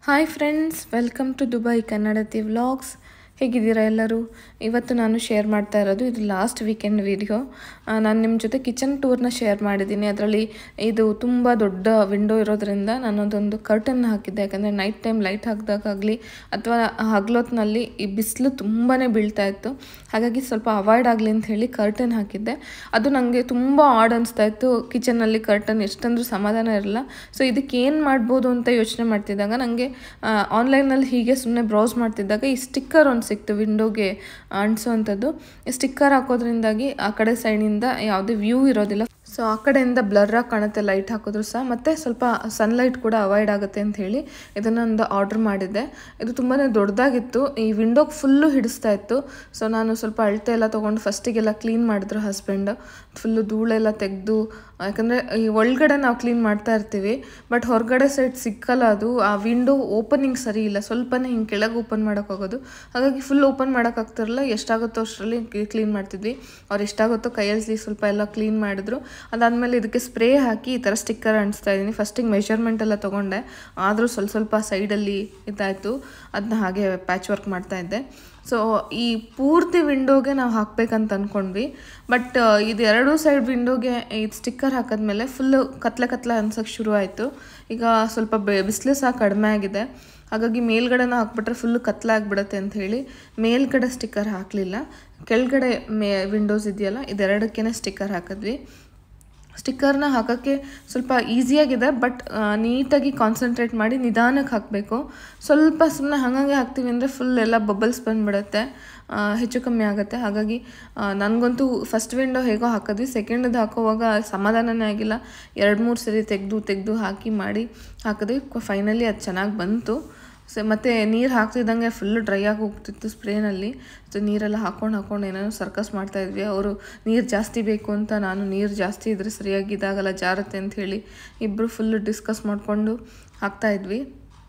hi friends welcome to Dubai Kannadati vlogs ಹೇಗಿದ್ದೀರಾ ಎಲ್ಲರೂ ಇವತ್ತು ನಾನು ಶೇರ್ ಮಾಡ್ತಾ ಇರೋದು ಇದು ಲಾಸ್ಟ್ ವೀಕೆಂಡ್ ವಿಡಿಯೋ ನಾನು ನಿಮ್ಮ ಜೊತೆ ಕಿಚನ್ ಟೂರ್ನ ಶೇರ್ ಮಾಡಿದ್ದೀನಿ ಅದರಲ್ಲಿ ಇದು ತುಂಬ ದೊಡ್ಡ ವಿಂಡೋ ಇರೋದ್ರಿಂದ ನಾನು ಅದೊಂದು ಕರ್ಟನ್ ಹಾಕಿದ್ದೆ ಯಾಕಂದರೆ ನೈಟ್ ಟೈಮ್ ಲೈಟ್ ಹಾಕಿದಾಗಲಿ ಅಥವಾ ಹಗಲೊತ್ತಿನಲ್ಲಿ ಈ ಬಿಸಿಲು ತುಂಬಾ ಬೀಳ್ತಾ ಇತ್ತು ಹಾಗಾಗಿ ಸ್ವಲ್ಪ ಅವಾಯ್ಡ್ ಆಗಲಿ ಅಂತ ಹೇಳಿ ಕರ್ಟನ್ ಹಾಕಿದ್ದೆ ಅದು ನನಗೆ ತುಂಬ ಆಡ್ ಅನಿಸ್ತಾ ಇತ್ತು ಕಿಚನಲ್ಲಿ ಕರ್ಟನ್ ಎಷ್ಟಂದ್ರೂ ಸಮಾಧಾನ ಇರಲ್ಲ ಸೊ ಇದಕ್ಕೆ ಏನು ಮಾಡ್ಬೋದು ಅಂತ ಯೋಚನೆ ಮಾಡ್ತಿದ್ದಾಗ ನನಗೆ ಆನ್ಲೈನಲ್ಲಿ ಹೀಗೆ ಸುಮ್ಮನೆ ಬ್ರೌಸ್ ಮಾಡ್ತಿದ್ದಾಗ ಈ ಸ್ಟಿಕ್ಕರ್ ಒಂದು ಸಿಕ್ತು ವಿಂಡೋಗೆ ಅಂಟಿಸೋವಂಥದ್ದು ಈ ಸ್ಟಿಕ್ಕರ್ ಹಾಕೋದ್ರಿಂದಾಗಿ ಆ ಕಡೆ ಸೈಡಿಂದ ಯಾವುದೇ ವ್ಯೂ ಇರೋದಿಲ್ಲ ಸೊ ಆ ಕಡೆಯಿಂದ ಬ್ಲರ್ರಾಗಿ ಕಾಣುತ್ತೆ ಲೈಟ್ ಹಾಕಿದ್ರು ಸಹ ಮತ್ತು ಸ್ವಲ್ಪ ಸನ್ಲೈಟ್ ಕೂಡ ಅವಾಯ್ಡ್ ಆಗುತ್ತೆ ಅಂತ ಹೇಳಿ ಇದನ್ನೊಂದು ಆರ್ಡ್ರ್ ಮಾಡಿದ್ದೆ ಇದು ತುಂಬಾ ದೊಡ್ಡದಾಗಿತ್ತು ಈ ವಿಂಡೋಗೆ ಫುಲ್ಲು ಹಿಡಿಸ್ತಾ ಇತ್ತು ಸೊ ನಾನು ಸ್ವಲ್ಪ ಅಳತೆ ಎಲ್ಲ ತೊಗೊಂಡು ಫಸ್ಟಿಗೆಲ್ಲ ಕ್ಲೀನ್ ಮಾಡಿದ್ರು ಹಸ್ಬೆಂಡ್ ಫುಲ್ಲು ಧೂಳೆಲ್ಲ ತೆಗೆದು ಯಾಕಂದರೆ ಈ ಒಳಗಡೆ ನಾವು ಕ್ಲೀನ್ ಮಾಡ್ತಾ ಇರ್ತೀವಿ ಬಟ್ ಹೊರಗಡೆ ಸೈಡ್ ಸಿಕ್ಕಲ್ಲ ಅದು ಆ ವಿಂಡೋ ಓಪನಿಂಗ್ ಸರಿ ಇಲ್ಲ ಸ್ವಲ್ಪನೇ ಹಿಂಗೆ ಕೆಳಗೆ ಓಪನ್ ಮಾಡೋಕ್ಕಾಗೋದು ಹಾಗಾಗಿ ಫುಲ್ ಓಪನ್ ಮಾಡೋಕ್ಕಾಗ್ತಿರಲ್ಲ ಎಷ್ಟಾಗುತ್ತೋ ಅಷ್ಟರಲ್ಲಿ ಕ್ಲೀನ್ ಮಾಡ್ತಿದ್ವಿ ಅವ್ರು ಎಷ್ಟಾಗುತ್ತೋ ಕೈಯಲ್ಲಿ ಸ್ವಲ್ಪ ಎಲ್ಲ ಕ್ಲೀನ್ ಮಾಡಿದ್ರು ಅದಾದಮೇಲೆ ಇದಕ್ಕೆ ಸ್ಪ್ರೇ ಹಾಕಿ ಈ ಥರ ಸ್ಟಿಕ್ಕರ್ ಅಂಟಿಸ್ತಾ ಇದ್ದೀನಿ ಫಸ್ಟಿಗೆ ಮೆಷರ್ಮೆಂಟ್ ಎಲ್ಲ ತೊಗೊಂಡೆ ಆದರೂ ಸ್ವಲ್ಪ ಸ್ವಲ್ಪ ಸೈಡಲ್ಲಿ ಇದಾಯಿತು ಅದನ್ನ ಹಾಗೆ ಪ್ಯಾಚ್ ವರ್ಕ್ ಮಾಡ್ತಾ ಇದ್ದೆ ಸೊ ಈ ಪೂರ್ತಿ ವಿಂಡೋಗೆ ನಾವು ಹಾಕ್ಬೇಕಂತ ಅಂದ್ಕೊಂಡ್ವಿ ಬಟ್ ಇದು ಎರಡೂ ಸೈಡ್ ವಿಂಡೋಗೆ ಇದು ಸ್ಟಿಕ್ಕರ್ ಹಾಕಿದ್ಮೇಲೆ ಫುಲ್ಲು ಕತ್ಲೆ ಕತ್ಲೆ ಅನ್ಸೋಕ್ಕೆ ಶುರು ಆಯಿತು ಈಗ ಸ್ವಲ್ಪ ಬೆ ಬಿಸಿಲು ಸಹ ಕಡಿಮೆ ಆಗಿದೆ ಹಾಗಾಗಿ ಮೇಲ್ಗಡೆನ ಹಾಕ್ಬಿಟ್ರೆ ಫುಲ್ಲು ಕತ್ಲೆ ಆಗಿಬಿಡುತ್ತೆ ಅಂತ ಹೇಳಿ ಮೇಲ್ಗಡೆ ಸ್ಟಿಕ್ಕರ್ ಹಾಕಲಿಲ್ಲ ಕೆಳಗಡೆ ಮೇ ವಿಂಡೋಸ್ ಇದೆಯಲ್ಲ ಇದೆರಡಕ್ಕೇ ಸ್ಟಿಕ್ಕರ್ ಹಾಕಿದ್ವಿ ಸ್ಟಿಕ್ಕರ್ನ ಹಾಕೋಕ್ಕೆ ಸ್ವಲ್ಪ ಈಸಿಯಾಗಿದೆ ಬಟ್ ನೀಟಾಗಿ ಕಾನ್ಸಂಟ್ರೇಟ್ ಮಾಡಿ ನಿಧಾನಕ್ಕೆ ಹಾಕಬೇಕು ಸ್ವಲ್ಪ ಸುಮ್ಮನೆ ಹಾಗಾಗಿ ಹಾಕ್ತೀವಿ ಅಂದರೆ ಫುಲ್ ಎಲ್ಲ ಬಬಲ್ಸ್ ಬಂದುಬಿಡುತ್ತೆ ಹೆಚ್ಚು ಕಮ್ಮಿ ಆಗುತ್ತೆ ಹಾಗಾಗಿ ನನಗಂತೂ ಫಸ್ಟ್ ವಿಂಡೋ ಹೇಗೋ ಹಾಕಿದ್ವಿ ಸೆಕೆಂಡದು ಹಾಕೋವಾಗ ಸಮಾಧಾನನೇ ಆಗಿಲ್ಲ ಎರಡು ಮೂರು ಸರಿ ತೆಗೆದು ತೆಗೆದು ಹಾಕಿ ಮಾಡಿ ಹಾಕಿದ್ವಿ ಫೈನಲಿ ಅದು ಚೆನ್ನಾಗಿ ಬಂತು ಸೊ ಮತ್ತು ನೀರು ಹಾಕ್ತಿದ್ದಂಗೆ ಫುಲ್ ಡ್ರೈ ಆಗಿ ಹೋಗ್ತಿತ್ತು ಸ್ಪ್ರೇನಲ್ಲಿ ಸೊ ನೀರೆಲ್ಲ ಹಾಕೊಂಡು ಹಾಕೊಂಡು ಏನೇನೋ ಸರ್ಕಸ್ ಮಾಡ್ತಾಯಿದ್ವಿ ಅವರು ನೀರು ಜಾಸ್ತಿ ಬೇಕು ಅಂತ ನಾನು ನೀರು ಜಾಸ್ತಿ ಇದ್ದರೆ ಸರಿಯಾಗಿ ಇದಾಗಲ್ಲ ಜಾರುತ್ತೆ ಅಂತ ಹೇಳಿ ಇಬ್ಬರು ಫುಲ್ಲು ಡಿಸ್ಕಸ್ ಮಾಡಿಕೊಂಡು ಹಾಕ್ತಾಯಿದ್ವಿ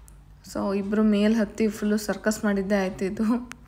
ಸೊ ಇಬ್ಬರು ಮೇಲೆ ಹತ್ತಿ ಫುಲ್ಲು ಸರ್ಕಸ್ ಮಾಡಿದ್ದೇ ಆಯ್ತು ಇದು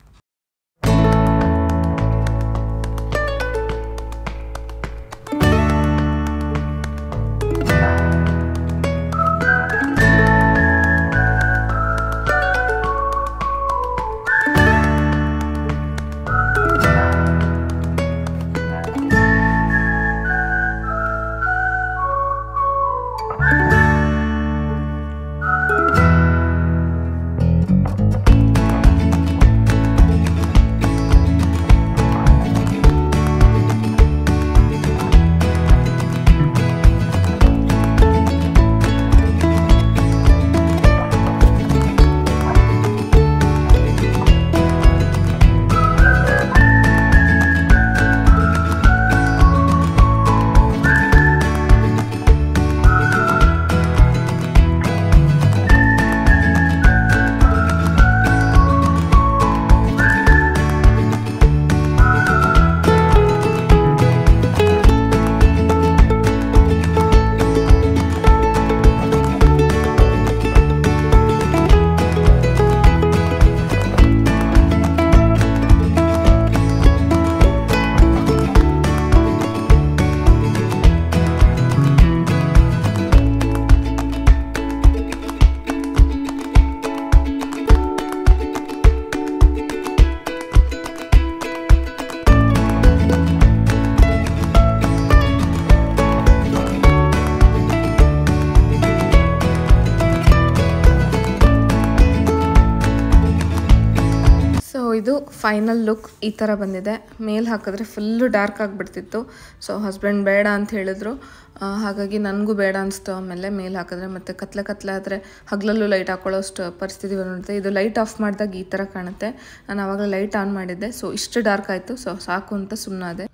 ಸೊ ಇದು ಫೈನಲ್ ಲುಕ್ ಈ ಥರ ಬಂದಿದೆ ಮೇಲೆ ಹಾಕಿದ್ರೆ ಫುಲ್ಲು ಡಾರ್ಕ್ ಆಗಿಬಿಡ್ತಿತ್ತು ಸೊ ಹಸ್ಬೆಂಡ್ ಬೇಡ ಅಂತ ಹೇಳಿದ್ರು ಹಾಗಾಗಿ ನನಗೂ ಬೇಡ ಅನಿಸ್ತು ಆಮೇಲೆ ಮೇಲೆ ಹಾಕಿದ್ರೆ ಮತ್ತು ಕತ್ಲೆ ಕತ್ಲೆ ಆದರೆ ಹಗಲಲ್ಲೂ ಲೈಟ್ ಹಾಕೊಳ್ಳೋಷ್ಟು ಪರಿಸ್ಥಿತಿ ಬಂದಿರುತ್ತೆ ಇದು ಲೈಟ್ ಆಫ್ ಮಾಡಿದಾಗ ಈ ಥರ ಕಾಣುತ್ತೆ ನಾನು ಆವಾಗಲೇ ಲೈಟ್ ಆನ್ ಮಾಡಿದ್ದೆ ಸೊ ಇಷ್ಟು ಡಾರ್ಕ್ ಆಯಿತು ಸೊ ಸಾಕು ಅಂತ ಸುಮ್ಮನಾದೆ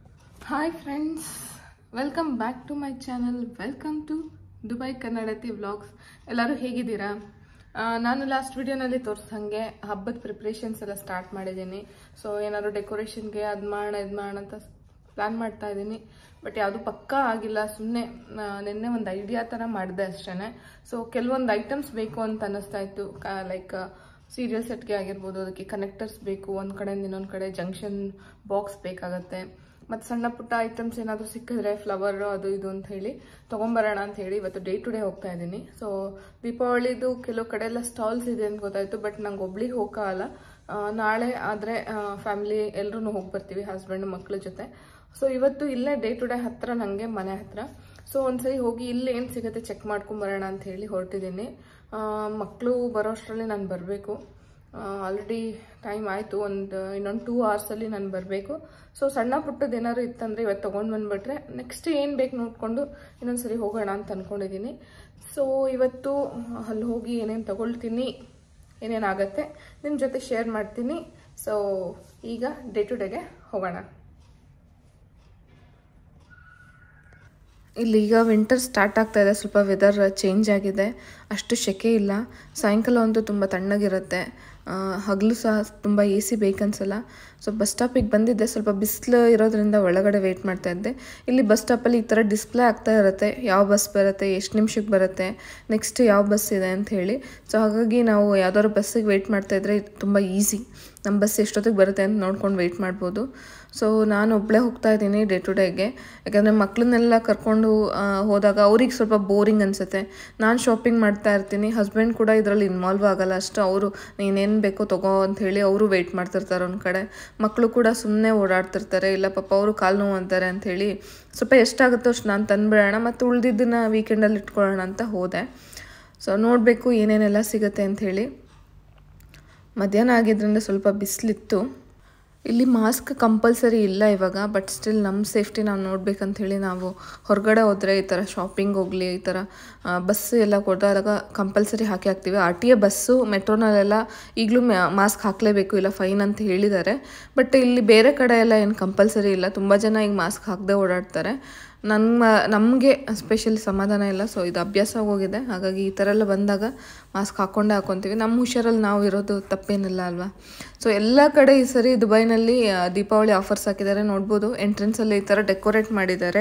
hi friends welcome back to my channel welcome to Dubai Kannadati vlogs ಎಲ್ಲರೂ ಹೇಗಿದ್ದೀರಾ ನಾನು ಲಾಸ್ಟ್ ವಿಡಿಯೋನಲ್ಲಿ ತೋರಿಸ್ದಂಗೆ ಹಬ್ಬದ ಪ್ರಿಪ್ರೇಷನ್ಸ್ ಎಲ್ಲ ಸ್ಟಾರ್ಟ್ ಮಾಡಿದ್ದೀನಿ ಸೊ ಏನಾದ್ರು ಡೆಕೋರೇಷನ್ಗೆ ಅದು ಮಾಡೋಣ ಇದು ಮಾಡೋಣ ಅಂತ ಪ್ಲ್ಯಾನ್ ಮಾಡ್ತಾ ಇದ್ದೀನಿ ಬಟ್ ಯಾವುದು ಪಕ್ಕಾ ಆಗಿಲ್ಲ ಸುಮ್ಮನೆ ನಿನ್ನೆ ಒಂದು ಐಡಿಯಾ ಥರ ಮಾಡಿದೆ ಅಷ್ಟೇ ಸೊ ಕೆಲವೊಂದು ಐಟಮ್ಸ್ ಬೇಕು ಅಂತ ಅನ್ನಿಸ್ತಾ ಇತ್ತು ಲೈಕ್ ಸೀರಿಯಲ್ ಸೆಟ್ಗೆ ಆಗಿರ್ಬೋದು ಅದಕ್ಕೆ ಕನೆಕ್ಟರ್ಸ್ ಬೇಕು ಒಂದು ಕಡೆಯಿಂದ ಇನ್ನೊಂದು ಕಡೆ ಜಂಕ್ಷನ್ ಬಾಕ್ಸ್ ಬೇಕಾಗತ್ತೆ ಮತ್ತು ಸಣ್ಣ ಪುಟ್ಟ ಐಟಮ್ಸ್ ಏನಾದರೂ ಸಿಕ್ಕಿದ್ರೆ ಫ್ಲವರ್ ಅದು ಇದು ಅಂತ ಹೇಳಿ ತೊಗೊಂಬರೋಣ ಅಂತ ಹೇಳಿ ಇವತ್ತು ಡೇ ಟು ಡೇ ಹೋಗ್ತಾ ಇದ್ದೀನಿ ಸೊ ದೀಪಾವಳಿದು ಕೆಲವು ಕಡೆ ಎಲ್ಲ ಸ್ಟಾಲ್ಸ್ ಇದೆ ಅಂತ ಗೊತ್ತಾಯಿತು ಬಟ್ ನಂಗೆ ಒಬ್ಳಿಗೆ ಹೋಗಲ್ಲ ನಾಳೆ ಆದರೆ ಫ್ಯಾಮಿಲಿ ಎಲ್ಲರೂ ಹೋಗಿ ಬರ್ತೀವಿ ಹಸ್ಬೆಂಡ್ ಮಕ್ಕಳ ಜೊತೆ ಸೊ ಇವತ್ತು ಇಲ್ಲೇ ಡೇ ಟು ಡೇ ಹತ್ರ ನನಗೆ ಮನೆ ಹತ್ರ ಸೊ ಒಂದ್ಸರಿ ಹೋಗಿ ಇಲ್ಲಿ ಏನು ಸಿಗುತ್ತೆ ಚೆಕ್ ಮಾಡ್ಕೊಂಬರೋಣ ಅಂತ ಹೇಳಿ ಹೊರಟಿದ್ದೀನಿ ಮಕ್ಕಳು ಬರೋ ಅಷ್ಟರಲ್ಲಿ ನಾನು ಬರಬೇಕು ಆಲ್ರೆಡಿ ಟೈಮ್ ಆಯಿತು ಒಂದು ಇನ್ನೊಂದು ಟೂ ಅವರ್ಸಲ್ಲಿ ನಾನು ಬರಬೇಕು ಸೊ ಸಣ್ಣ ಪುಟ್ಟದ್ದು ಏನಾದ್ರು ಇತ್ತಂದರೆ ಇವತ್ತು ತೊಗೊಂಡು ಬಂದುಬಿಟ್ರೆ ನೆಕ್ಸ್ಟ್ ಏನು ಬೇಕು ನೋಡಿಕೊಂಡು ಇನ್ನೊಂದು ಸರಿ ಹೋಗೋಣ ಅಂತ ಅಂದ್ಕೊಂಡಿದ್ದೀನಿ ಸೊ ಇವತ್ತು ಅಲ್ಲಿ ಹೋಗಿ ಏನೇನು ತಗೊಳ್ತೀನಿ ಏನೇನಾಗತ್ತೆ ನಿಮ್ಮ ಜೊತೆ ಶೇರ್ ಮಾಡ್ತೀನಿ ಸೊ ಈಗ ಡೇ ಟು ಡೇಗೆ ಹೋಗೋಣ ಇಲ್ಲಿ ಈಗ ವಿಂಟರ್ ಸ್ಟಾರ್ಟ್ ಆಗ್ತಾ ಇದೆ ಸ್ವಲ್ಪ ವೆದರ್ ಚೇಂಜ್ ಆಗಿದೆ ಅಷ್ಟು ಸೆಕೆ ಇಲ್ಲ ಸಾಯಂಕಾಲ ಅಂತೂ ತುಂಬ ತಣ್ಣಗಿರುತ್ತೆ ಹಗಲು ಸಹ ತುಂಬ ಎ ಸಿ ಬೇಕನ್ಸಲ್ಲ ಸೊ ಬಸ್ ಸ್ಟಾಪಿಗೆ ಬಂದಿದ್ದೆ ಸ್ವಲ್ಪ ಬಿಸಿಲು ಇರೋದ್ರಿಂದ ಒಳಗಡೆ ವೆಯ್ಟ್ ಮಾಡ್ತಾ ಇದ್ದೆ ಇಲ್ಲಿ ಬಸ್ ಸ್ಟಾಪಲ್ಲಿ ಈ ಥರ ಡಿಸ್ಪ್ಲೇ ಆಗ್ತಾ ಇರುತ್ತೆ ಯಾವ ಬಸ್ ಬರುತ್ತೆ ಎಷ್ಟು ನಿಮಿಷಕ್ಕೆ ಬರುತ್ತೆ ನೆಕ್ಸ್ಟ್ ಯಾವ ಬಸ್ ಇದೆ ಅಂತ ಹೇಳಿ ಸೊ ಹಾಗಾಗಿ ನಾವು ಯಾವ್ದಾದ್ರು ಬಸ್ಸಿಗೆ ವೆಯ್ಟ್ ಮಾಡ್ತಾ ಇದ್ರೆ ತುಂಬ ಈಸಿ ನಮ್ಮ ಬಸ್ ಎಷ್ಟೊತ್ತಿಗೆ ಬರುತ್ತೆ ಅಂತ ನೋಡ್ಕೊಂಡು ವೆಯ್ಟ್ ಮಾಡ್ಬೋದು ಸೊ ನಾನು ಒಬ್ಬಳೇ ಹೋಗ್ತಾ ಇದ್ದೀನಿ ಡೇ ಟು ಡೇಗೆ ಯಾಕಂದರೆ ಮಕ್ಕಳನ್ನೆಲ್ಲ ಕರ್ಕೊಂಡು ಹೋದಾಗ ಅವ್ರಿಗೆ ಸ್ವಲ್ಪ ಬೋರಿಂಗ್ ಅನಿಸುತ್ತೆ ನಾನು ಶಾಪಿಂಗ್ ಮಾಡ್ತಾ ಇರ್ತೀನಿ ಹಸ್ಬೆಂಡ್ ಕೂಡ ಇದರಲ್ಲಿ ಇನ್ವಾಲ್ವ್ ಆಗಲ್ಲ ಅಷ್ಟು ಅವರು ನೀನೇನು ಬೇಕೋ ತಗೋ ಅಂತ ಹೇಳಿ ಅವರು ವೆಯ್ಟ್ ಮಾಡ್ತಿರ್ತಾರೆ ಒಂದು ಕಡೆ ಮಕ್ಕಳು ಕೂಡ ಸುಮ್ಮನೆ ಓಡಾಡ್ತಿರ್ತಾರೆ ಇಲ್ಲ ಪಾಪ ಅವರು ಕಾಲು ನೋವು ಅಂತಾರೆ ಅಂಥೇಳಿ ಸ್ವಲ್ಪ ಎಷ್ಟಾಗುತ್ತೋ ಅಷ್ಟು ನಾನು ತಂದುಬಿಡೋಣ ಮತ್ತು ಉಳಿದಿದ್ದನ್ನ ವೀಕೆಂಡಲ್ಲಿ ಇಟ್ಕೊಳ್ಳೋಣ ಅಂತ ಹೋದೆ ಸೊ ನೋಡಬೇಕು ಏನೇನೆಲ್ಲ ಸಿಗುತ್ತೆ ಅಂಥೇಳಿ ಮಧ್ಯಾಹ್ನ ಆಗಿದ್ದರಿಂದ ಸ್ವಲ್ಪ ಬಿಸಿಲಿತ್ತು ಇಲ್ಲಿ ಮಾಸ್ಕ್ ಕಂಪಲ್ಸರಿ ಇಲ್ಲ ಇವಾಗ ಬಟ್ ಸ್ಟಿಲ್ ನಮ್ಮ ಸೇಫ್ಟಿ ನಾವು ನೋಡ್ಬೇಕಂತ ಹೇಳಿ ನಾವು ಹೊರಗಡೆ ಹೋದರೆ ಈ ಥರ ಶಾಪಿಂಗ್ ಹೋಗಲಿ ಈ ಥರ ಬಸ್ ಎಲ್ಲ ಕೊಟ್ಟಾಗ ಕಂಪಲ್ಸರಿ ಹಾಕಿ ಹಾಕ್ತೀವಿ ಆರ್ ಟಿ ಎ ಬಸ್ಸು ಮೆಟ್ರೋನಲ್ಲೆಲ್ಲ ಈಗಲೂ ಮಾಸ್ಕ್ ಹಾಕಲೇಬೇಕು ಇಲ್ಲ ಫೈನ್ ಅಂತ ಹೇಳಿದ್ದಾರೆ ಬಟ್ ಇಲ್ಲಿ ಬೇರೆ ಕಡೆ ಎಲ್ಲ ಏನು ಕಂಪಲ್ಸರಿ ಇಲ್ಲ ತುಂಬ ಜನ ಈಗ ಮಾಸ್ಕ್ ಹಾಕದೆ ಓಡಾಡ್ತಾರೆ ನಮ್ಮ ನಮಗೆ ಸ್ಪೆಷಲಿ ಸಮಾಧಾನ ಇಲ್ಲ ಸೊ ಇದು ಅಭ್ಯಾಸ ಹೋಗಿದೆ ಹಾಗಾಗಿ ಈ ಥರ ಎಲ್ಲ ಬಂದಾಗ ಮಾಸ್ಕ್ ಹಾಕ್ಕೊಂಡೇ ಹಾಕ್ಕೊತೀವಿ ನಮ್ಮ ಹುಷಾರಲ್ಲಿ ನಾವು ಇರೋದು ತಪ್ಪೇನಿಲ್ಲ ಅಲ್ವಾ ಸೊ ಎಲ್ಲ ಕಡೆ ಈ ಸರಿ ದುಬೈನಲ್ಲಿ ದೀಪಾವಳಿ ಆಫರ್ಸ್ ಹಾಕಿದ್ದಾರೆ ನೋಡ್ಬೋದು ಎಂಟ್ರೆನ್ಸಲ್ಲಿ ಈ ಥರ ಡೆಕೋರೇಟ್ ಮಾಡಿದ್ದಾರೆ